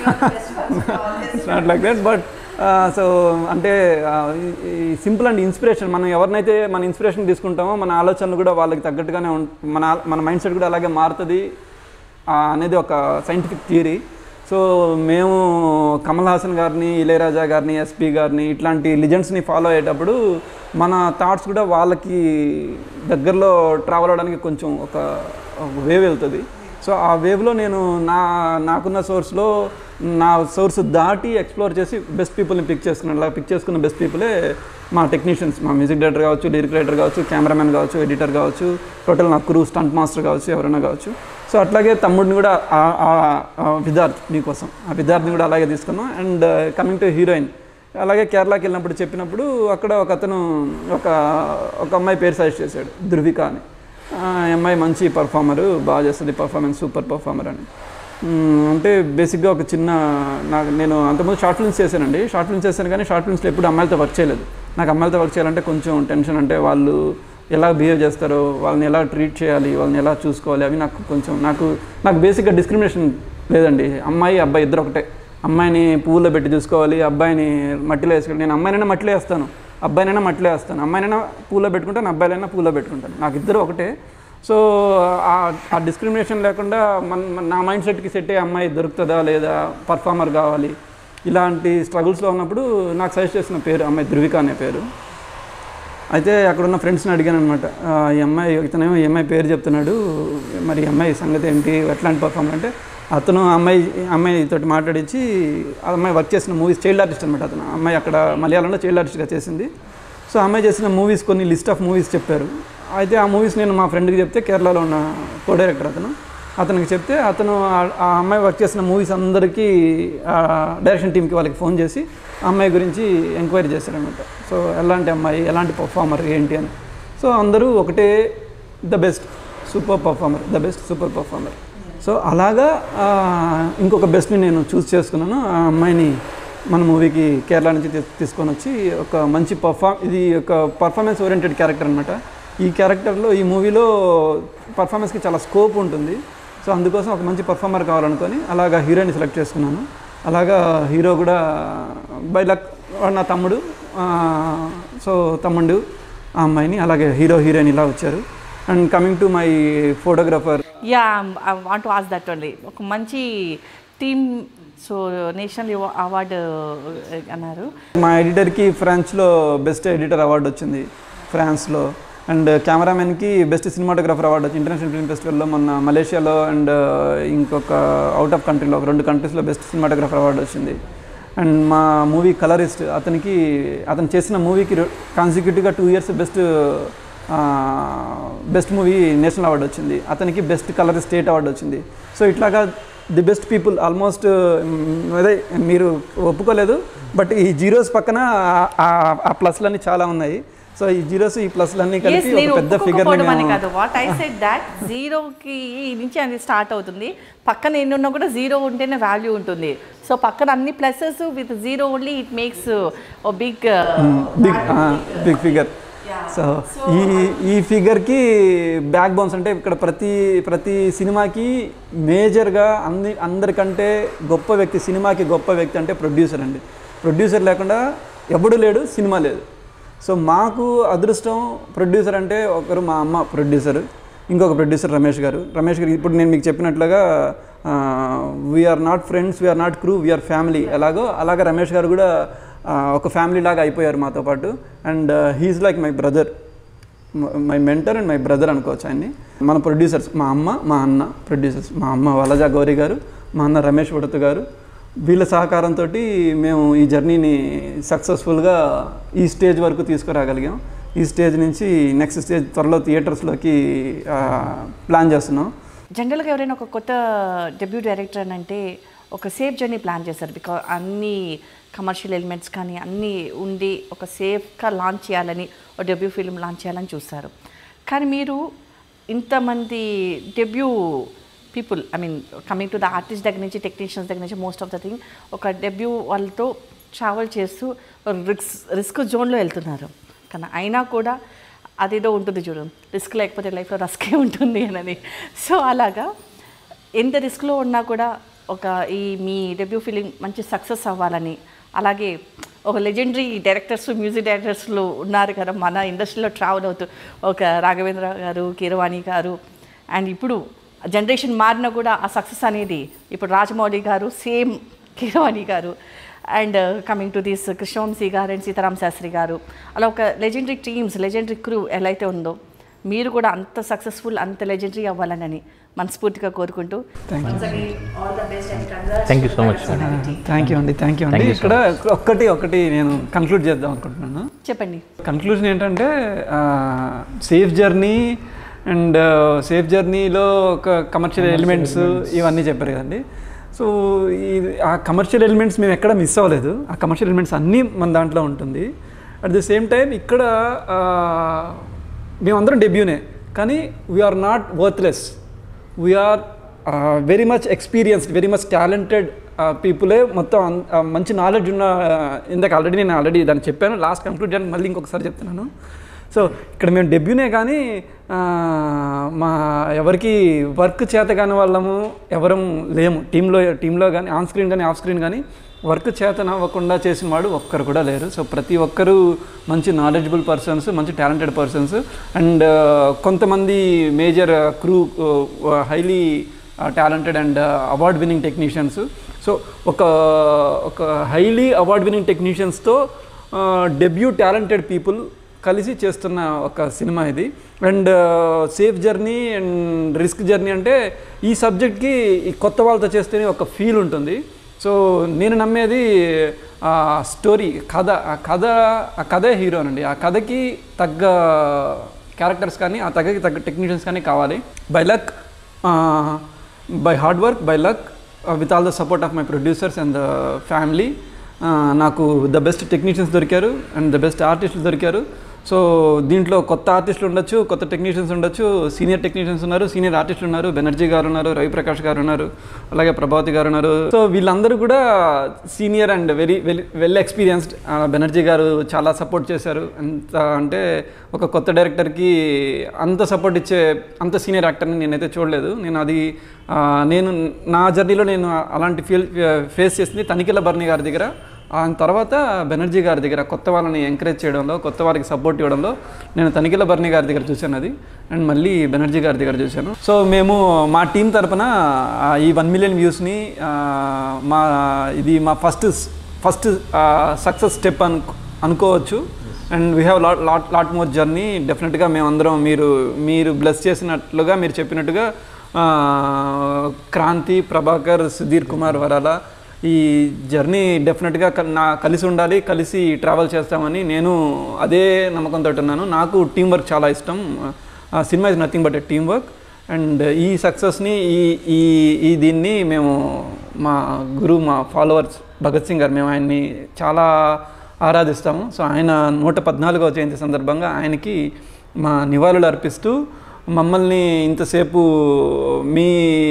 it's not like that but so అంటే సింపుల్ అండ్ ఇన్స్పిరేషన్ మనం ఎవరినైతే మన ఇన్స్పిరేషన్ తీసుకుంటామో మన ఆలోచనలు కూడా వాళ్ళకి తగ్గట్టుగానే ఉం మన ఆ- మన మైండ్ సెట్ కూడా అలాగే మారుతుంది ఆ, అనేది ఒక సైంటిఫిక్ థియరీ సో మేము కమల్ హాసన్ గారిని ఇళయరాజా గారిని ఎస్పీ గారిని ఇట్లాంటి లిజెండ్స్ని ఫాలో అయ్యేటప్పుడు మన థాట్స్ కూడా వాళ్ళకి దగ్గరలో ట్రావెల్ అవడానికి కొంచెం ఒక వేవ్ వెళ్తుంది సో ఆ వేవ్లో నేను నా నాకున్న సోర్స్లో నా సోర్స్ దాటి ఎక్స్ప్లోర్ చేసి బెస్ట్ పీపుల్ని పిక్ చేసుకున్నాను అలా పిక్ చేసుకున్న బెస్ట్ పీపులే మా టెక్నీషియన్స్ మా మ్యూజిక్ డైరెక్టర్ కావచ్చు లిరిక్ రైటర్ కావచ్చు కెమెరామెన్ కావచ్చు ఎడిటర్ కావచ్చు టోటల్ నా క్రూ స్టంట్ మాస్టర్ కావచ్చు ఎవరైనా కావచ్చు సో అట్లాగే తమ్ముడిని కూడా ఆ- ఆ- ఆ విద్యార్థి మీకోసం ఆ విద్యార్థిని కూడా అలాగే తీసుకున్నాం అండ్ కమింగ్ టు హీరోయిన్ అలాగే కేరళకి వెళ్ళినప్పుడు చెప్పినప్పుడు అక్కడ ఒక అతను ఒక ఒక అమ్మాయి పేరు సజెస్ట్ చేశాడు ధృవిక అని ఆ అమ్మాయి మంచి పర్ఫార్మర్ బాగా చేస్తుంది పర్ఫార్మెన్స్ సూపర్ పర్ఫార్మర్ అని మ్మ్, అంటే బేసిక్గా ఒక చిన్న నాకు నేను అంతకుముందు షార్ట్ ఫిల్మ్స్ చేశానండి షార్ట్ ఫిల్మ్స్ చేశాను కానీ షార్ట్ ఫిల్మ్స్లో ఎప్పుడు అమ్మాయిలతో వర్క్ చేయలేదు నాకు అమ్మాయిలతో వర్క్ చేయాలంటే కొంచెం టెన్షన్ అంటే వాళ్ళు ఎలా బిహేవ్ చేస్తారో వాళ్ళని ఎలా ట్రీట్ చేయాలి వాళ్ళని ఎలా చూసుకోవాలి అవి నాకు కొంచెం నాకు నాకు బేసిక్గా డిస్క్రిమినేషన్ లేదండి అమ్మాయి అబ్బాయి ఇద్దరు ఒకటే అమ్మాయిని పువ్వులో పెట్టి చూసుకోవాలి అబ్బాయిని మట్టిలో వేసుకోవాలి నేను అమ్మాయినైనా మట్టిలో వేస్తాను అబ్బాయినైనా మట్టిలో వేస్తాను అమ్మాయినైనా పూలో పెట్టుకుంటాను అబ్బాయిలైనా పూలో పెట్టుకుంటాను నాకు ఇద్దరు ఒకటే సో ఆ- ఆ డిస్క్రిమినేషన్ లేకుండా మన మన- నా మైండ్ సెట్కి సెట్ అయ్యే అమ్మాయి దొరుకుతుందా లేదా పర్ఫార్మర్ కావాలి ఇలాంటి స్ట్రగుల్స్లో ఉన్నప్పుడు నాకు సజెస్ట్ చేసిన పేరు అమ్మాయి ధృవిక అనే పేరు అయితే అక్కడ ఉన్న ఫ్రెండ్స్ని అడిగాను అనమాట ఈ అమ్మాయి ఇతనేమో ఈ అమ్మాయి పేరు చెప్తున్నాడు మరి ఈ అమ్మాయి సంగతి ఏంటి ఎట్లాంటి పర్ఫార్మర్ అంటే అతను అమ్మాయి అమ్మాయితోటి మాట్లాడించి ఆ అమ్మాయి వర్క్ చేసిన మూవీస్ చైల్డ్ ఆర్టిస్ట్ అనమాట అతను ఆ అమ్మాయి అక్కడ మలయాళంలో చైల్డ్ ఆర్టిస్ట్గా చేసింది సో ఆ అమ్మాయి చేసిన మూవీస్ కొన్ని లిస్ట్ ఆఫ్ మూవీస్ చెప్పారు అయితే ఆ మూవీస్ నేను మా ఫ్రెండ్కి చెప్తే కేరళలో ఉన్న కో డైరెక్టర్ అతను అతనికి చెప్తే అతను ఆ- ఆ అమ్మాయి వర్క్ చేసిన మూవీస్ అందరికీ ఆ డైరెక్షన్ టీంకి వాళ్ళకి ఫోన్ చేసి ఆ అమ్మాయి గురించి ఎంక్వైరీ చేశారనమాట సో ఎలాంటి అమ్మాయి ఎలాంటి పర్ఫార్మర్ ఏంటి అని సో అందరూ ఒకటే the best super performer the best super performer so అలాగా ఆ, ఇంకొక బెస్ట్ని నేను చూస్ చేసుకున్నాను ఆ అమ్మాయిని మన మూవీకి కేరళ నుంచి తీ- తీసుకొని వచ్చి ఒక మంచి పర్ఫామ్ ఇది ఒక పర్ఫార్మెన్స్ ఓరియంటెడ్ క్యారెక్టర్ అనమాట ఈ క్యారెక్టర్లో ఈ మూవీలో పర్ఫార్మెన్స్కి చాలా స్కోప్ ఉంటుంది సో అందుకోసం ఒక మంచి పర్ఫార్మర్ కావాలనుకొని అలాగా హీరోయిన్ సెలెక్ట్ చేసుకున్నాను అలాగా హీరో కూడా బై లక్ వాడు నా తమ్ముడు ఆ, సో తమ్ముడు ఆ అమ్మాయిని అలాగే హీరో హీరోయిన్ ఇలా వచ్చారు and coming to my photographer
yeah I want as that only ఒక మంచి టీమ్ సో నేషనల్ అవార్డు అన్నారు
మా ఎడిటర్కి ఫ్రాన్స్లో బెస్ట్ ఎడిటర్ అవార్డు వచ్చింది ఫ్రాన్స్లో అండ్ కెమెరామెన్కి బెస్ట్ సినిమాటోగ్రాఫర్ అవార్డు వచ్చింది ఇంటర్నేషనల్ ఫిల్మ్ ఫెస్టివల్లో మొన్న మలేషియాలో అండ్ ఇంకొక అవుట్ ఆఫ్ కంట్రీలో ఒక రెండు కంట్రీస్లో బెస్ట్ సినిమాటోగ్రాఫర్ అవార్డు వచ్చింది అండ్ మా మూవీ కలరిస్ట్ అతనికి అతను చేసిన మూవీకి కాన్సిక్యూటివ్గా two years best best movie national award వచ్చింది అతనికి బెస్ట్ కలర్ స్టేట్ అవార్డు వచ్చింది సో ఇట్లాగా ది బెస్ట్ పీపుల్ ఆల్మోస్ట్ అదే మీరు ఒప్పుకోలేదు బట్ ఈ జీరోస్ పక్కన ఆ- ఆ- ఆ ప్లస్లన్నీ చాలా ఉన్నాయి సో ఈ జీరోస్ ఈ ప్లస్లన్నీ
Yes,
కలిపి
నేను
ఒక పెద్ద
ఒప్పుకోకపోవడం అని
ఫిగర్
కాదు వాట్ ఐ సెడ్ దాట్ జీరోకి నుంచి అది స్టార్ట్ అవుతుంది పక్కన ఎన్ని ఉన్నా కూడా జీరో ఉంటేనే వాల్యూ ఉంటుంది సో పక్కన అన్ని pluses with zero only it makes a big
big big figure so ఈ ఈ ఫిగర్కి బ్యాక్ బోన్స్ అంటే ఇక్కడ ప్రతి ప్రతి సినిమాకి మేజర్గా అన్ని అందరికంటే గొప్ప వ్యక్తి సినిమాకి గొప్ప వ్యక్తి అంటే ప్రొడ్యూసర్ అండి ప్రొడ్యూసర్ లేకుండా ఎవడు లేడు సినిమా లేదు సో మాకు అదృష్టం ప్రొడ్యూసర్ అంటే ఒకరు మా అమ్మ ప్రొడ్యూసర్ ఇంకొక ప్రొడ్యూసర్ రమేష్ గారు రమేష్ గారు ఇప్పుడు నేను మీకు చెప్పినట్లుగా we are not friends we are not crew we are family ఎలాగో అలాగే రమేష్ గారు కూడా ఆ, ఒక ఫ్యామిలీ లాగా అయిపోయారు మాతో పాటు and he's like my brother my mentor and my brother అనుకోవచ్చు ఆయన్ని మన ప్రొడ్యూసర్స్ మా అమ్మ మా అన్న ప్రొడ్యూసర్స్ మా అమ్మ వలజా గౌరీ గారు మా అన్న రమేష్ ఉడత గారు వీళ్ళ సహకారంతో మేము ఈ జర్నీని సక్సెస్ఫుల్గా ఈ స్టేజ్ వరకు తీసుకురాగలిగాం ఈ స్టేజ్ నుంచి నెక్స్ట్ స్టేజ్ త్వరలో థియేటర్స్లోకి ప్లాన్ చేస్తున్నాం
జనరల్గా ఎవరైనా ఒక కొత్త డెబ్యూ డైరెక్టర్ అని అంటే ఒక సేఫ్ జర్నీ ప్లాన్ చేస్తారు బికాజ్ అన్ని కమర్షియల్ ఎలిమెంట్స్ కానీ అన్నీ ఉండి ఒక సేఫ్గా లాంచ్ చేయాలని ఒక డెబ్యూ ఫిల్మ్ లాంచ్ చేయాలని చూస్తారు కానీ మీరు ఇంతమంది debut people I mean coming to the artist దగ్గర నుంచి టెక్నీషియన్స్ దగ్గర నుంచి మోస్ట్ ఆఫ్ ద థింగ్ ఒక డెబ్యూ వాళ్ళతో ట్రావెల్ చేస్తూ రిస్క్ రిస్క్ జోన్లో వెళ్తున్నారు కానీ అయినా కూడా అదేదో ఉంటుంది చూడు రిస్క్ లేకపోతే లైఫ్లో రస్కే ఉంటుంది అని సో అలాగా ఎంత రిస్క్లో ఉన్నా కూడా ఒక ఈ మీ డెబ్యూ ఫిలిం మంచి సక్సెస్ అవ్వాలని అలాగే ఒక లెజెండరీ డైరెక్టర్స్ మ్యూజిక్ డైరెక్టర్స్లో ఉన్నారు కదా మన ఇండస్ట్రీలో ట్రావెల్ అవుతూ ఒక రాఘవేంద్ర గారు కీరవాణి గారు అండ్ ఇప్పుడు జనరేషన్ మారినా కూడా ఆ సక్సెస్ అనేది ఇప్పుడు రాజమౌళి గారు same Keeravani garu and coming to this Krishna Vamsi garu and Sitaram Sastry గారు అలా ఒక లెజెండరీ టీమ్స్ లెజెండరీ క్రూ ఎలా అయితే ఉందో మీరు కూడా అంత సక్సెస్ఫుల్ అంత లెజెండరీ అవ్వాలని మనస్ఫూర్తిగా కోరుకుంటూ
thank you
thank you so much
thank you అండి థ్యాంక్ యూ అండి
Thank you so
ఇక్కడ ఒక్కటి ఒకటి నేను కన్క్లూడ్ చేద్దాం అనుకుంటున్నాను
చెప్పండి
కన్క్లూజన్ ఏంటంటే సేఫ్ జర్నీ అండ్ సేఫ్ జర్నీలో ఒక కమర్షియల్ ఎలిమెంట్స్ ఇవన్నీ చెప్పారు కదండి సో ఈ ఆ కమర్షియల్ ఎలిమెంట్స్ మేము ఎక్కడ మిస్ అవ్వలేదు ఆ కమర్షియల్ ఎలిమెంట్స్ అన్నీ మన దాంట్లో ఉంటుంది అట్ ది సేమ్ టైం ఇక్కడ ఆ, మేమందరం డెబ్యూనే కానీ we are not worthless we are very much experienced very much talented పీపులే మొత్తం అన్- ఆ, మంచి నాలెడ్జ్ ఉన్న ఆ, ఇందాక ఆల్రెడీ నేను ఆల్రెడీ దాన్ని చెప్పాను లాస్ట్ కంక్లూడ్ చేయడానికి మళ్ళీ ఇంకొకసారి చెప్తున్నాను సో ఇక్కడ మేము డెబ్యూనే కానీ ఆ, మా ఎవరికి వర్క్ చేత కాని వాళ్ళము ఎవరం లేము టీంలో టీంలో కానీ ఆన్ స్క్రీన్ కానీ ఆఫ్ స్క్రీన్ కానీ వర్క్ చేతన అవ్వకుండా చేసిన వాడు ఒక్కరు కూడా లేరు సో ప్రతి ఒక్కరు మంచి నాలెడ్జబుల్ పర్సన్స్ మంచి టాలెంటెడ్ పర్సన్స్ అండ్ కొంతమంది major crew highly talented and award winning technicians so ఒక ఒక హైలీ అవార్డ్ విన్నింగ్ టెక్నీషియన్స్తో డెబ్యూ టాలెంటెడ్ పీపుల్ కలిసి చేస్తున్న ఒక సినిమా ఇది and safe journey and risk journey అంటే ఈ సబ్జెక్ట్కి ఈ కొత్త వాళ్ళతో చేస్తేనే ఒక ఫీల్ ఉంటుంది సో నేను నమ్మేది ఆ స్టోరీ కథ ఆ కథ ఆ కథే హీరోనండి ఆ కథకి తగ్గ క్యారెక్టర్స్ కానీ ఆ తగ్గకి తగ్గ టెక్నీషియన్స్ కానీ కావాలి by luck by hard work by luck with all the support of my producers and the family నాకు ద బెస్ట్ టెక్నీషియన్స్ దొరికారు అండ్ ద బెస్ట్ ఆర్టిస్టులు దొరికారు సో దీంట్లో కొత్త ఆర్టిస్టులు ఉండొచ్చు కొత్త టెక్నీషియన్స్ ఉండొచ్చు సీనియర్ టెక్నీషియన్స్ ఉన్నారు సీనియర్ ఆర్టిస్టులు ఉన్నారు బెనర్జీ గారు ఉన్నారు రవిప్రకాష్ గారు ఉన్నారు అలాగే ప్రభావతి గారు ఉన్నారు సో వీళ్ళందరూ కూడా senior and very well well experienced Banerjee garu చాలా సపోర్ట్ చేశారు ఎంత అంటే ఒక కొత్త డైరెక్టర్కి అంత సపోర్ట్ ఇచ్చే అంత సీనియర్ యాక్టర్ని నేనైతే చూడలేదు నేను అది ఆ, నేను నా జర్నీలో నేను అలాంటి ఫీల్ ఫేస్ చేసింది తనిఖీల బర్ని గారి దగ్గర ఆ తర్వాత బెనర్జీ గారి దగ్గర కొత్త వాళ్ళని ఎంకరేజ్ చేయడంలో కొత్త వారికి సపోర్ట్ ఇవ్వడంలో నేను తనిఖీల బర్ని గారి దగ్గర చూశాను అది అండ్ మళ్ళీ బెనర్జీ గారి దగ్గర చూశాను సో మేము మా టీం తరపున ఆ, ఈ వన్ మిలియన్ వ్యూస్ని మా ఇది మా ఫస్ట్ ఫస్ట్ సక్సెస్ స్టెప్ అను అనుకోవచ్చు and we have lot lot lot more journey డెఫినెట్గా మేమందరం మీరు మీరు బ్లెస్ చేసినట్లుగా మీరు చెప్పినట్టుగా ఆ, క్రాంతి ప్రభాకర్ సుధీర్ కుమార్ వరాల ఈ జర్నీ డెఫినెట్గా కల్- నా కలిసి ఉండాలి కలిసి ట్రావెల్ చేస్తామని నేను అదే నమ్మకంతో ఉన్నాను నాకు టీం వర్క్ చాలా ఇష్టం ఆ సినిమా is nothing but a team work and ఈ సక్సెస్ని ఈ ఈ ఈ దీన్ని మేము మా గురువు మా ఫాలోవర్స్ భగత్ సింగ్ గారు మేము ఆయన్ని చాలా ఆరాధిస్తాము సో ఆయన నూట పద్నాలుగవ జయంతి సందర్భంగా ఆయనకి మా నివాళులు అర్పిస్తూ మమ్మల్ని ఇంతసేపు మీ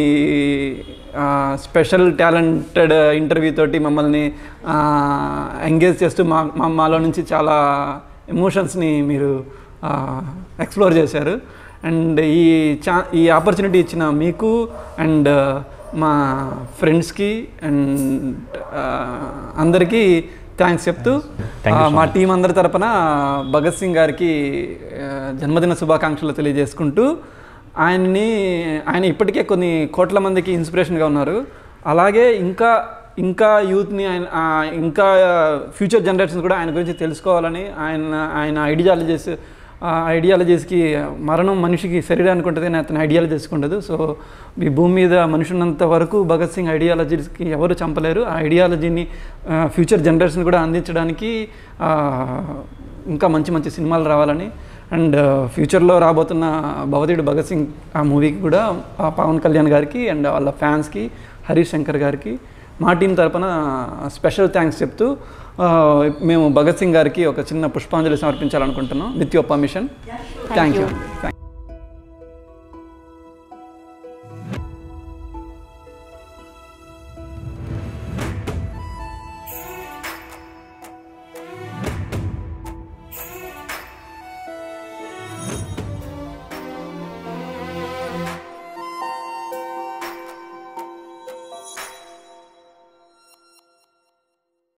ఆ, స్పెషల్ టాలెంటెడ్ ఇంటర్వ్యూ తోటి మమ్మల్ని ఆ, ఎంగేజ్ చేస్తూ మా మా మాలో నుంచి చాలా ఎమోషన్స్ని మీరు ఆ, ఎక్స్ప్లోర్ చేశారు అండ్ ఈ చా ఈ ఆపర్చునిటీ ఇచ్చిన మీకు అండ్ మా ఫ్రెండ్స్కి అండ్ అందరికీ థ్యాంక్స్ చెప్తూ
Thank you
ఆ,
so
మా
much.
టీం అందరి తరపున భగత్ సింగ్ గారికి ఆ, జన్మదిన శుభాకాంక్షలు తెలియజేసుకుంటూ ఆయన్ని ఆయన ఇప్పటికే కొన్ని కోట్ల మందికి ఇన్స్పిరేషన్గా ఉన్నారు అలాగే ఇంకా ఇంకా యూత్ని ఆయన ఆ, ఇంకా ఫ్యూచర్ జనరేషన్స్ కూడా ఆయన గురించి తెలుసుకోవాలని ఆయన ఆయన ఐడియాలజీస్ ఐడియాలజీస్కి మరణం మనిషికి శరీరానికి ఉంటుంది అని అతని ఐడియాలజీస్కి ఉండదు సో ఈ భూమి మీద మనిషి ఉన్నంత వరకు భగత్ సింగ్ ఐడియాలజీస్కి ఎవరు చంపలేరు ఆ ఐడియాలజీని ఫ్యూచర్ జనరేషన్ కూడా అందించడానికి ఆ, ఇంకా మంచి మంచి సినిమాలు రావాలని అండ్ ఫ్యూచర్లో రాబోతున్న భవతీయుడు భగత్ సింగ్ ఆ మూవీకి కూడా ఆ పవన్ కళ్యాణ్ గారికి అండ్ వాళ్ళ ఫ్యాన్స్కి హరీష్ శంకర్ గారికి మా టీం తరపున స్పెషల్ థ్యాంక్స్ చెప్తూ ఆ, మేము భగత్ సింగ్ గారికి ఒక చిన్న పుష్పాంజలి సమర్పించాలనుకుంటున్నాం with your permission thank you thank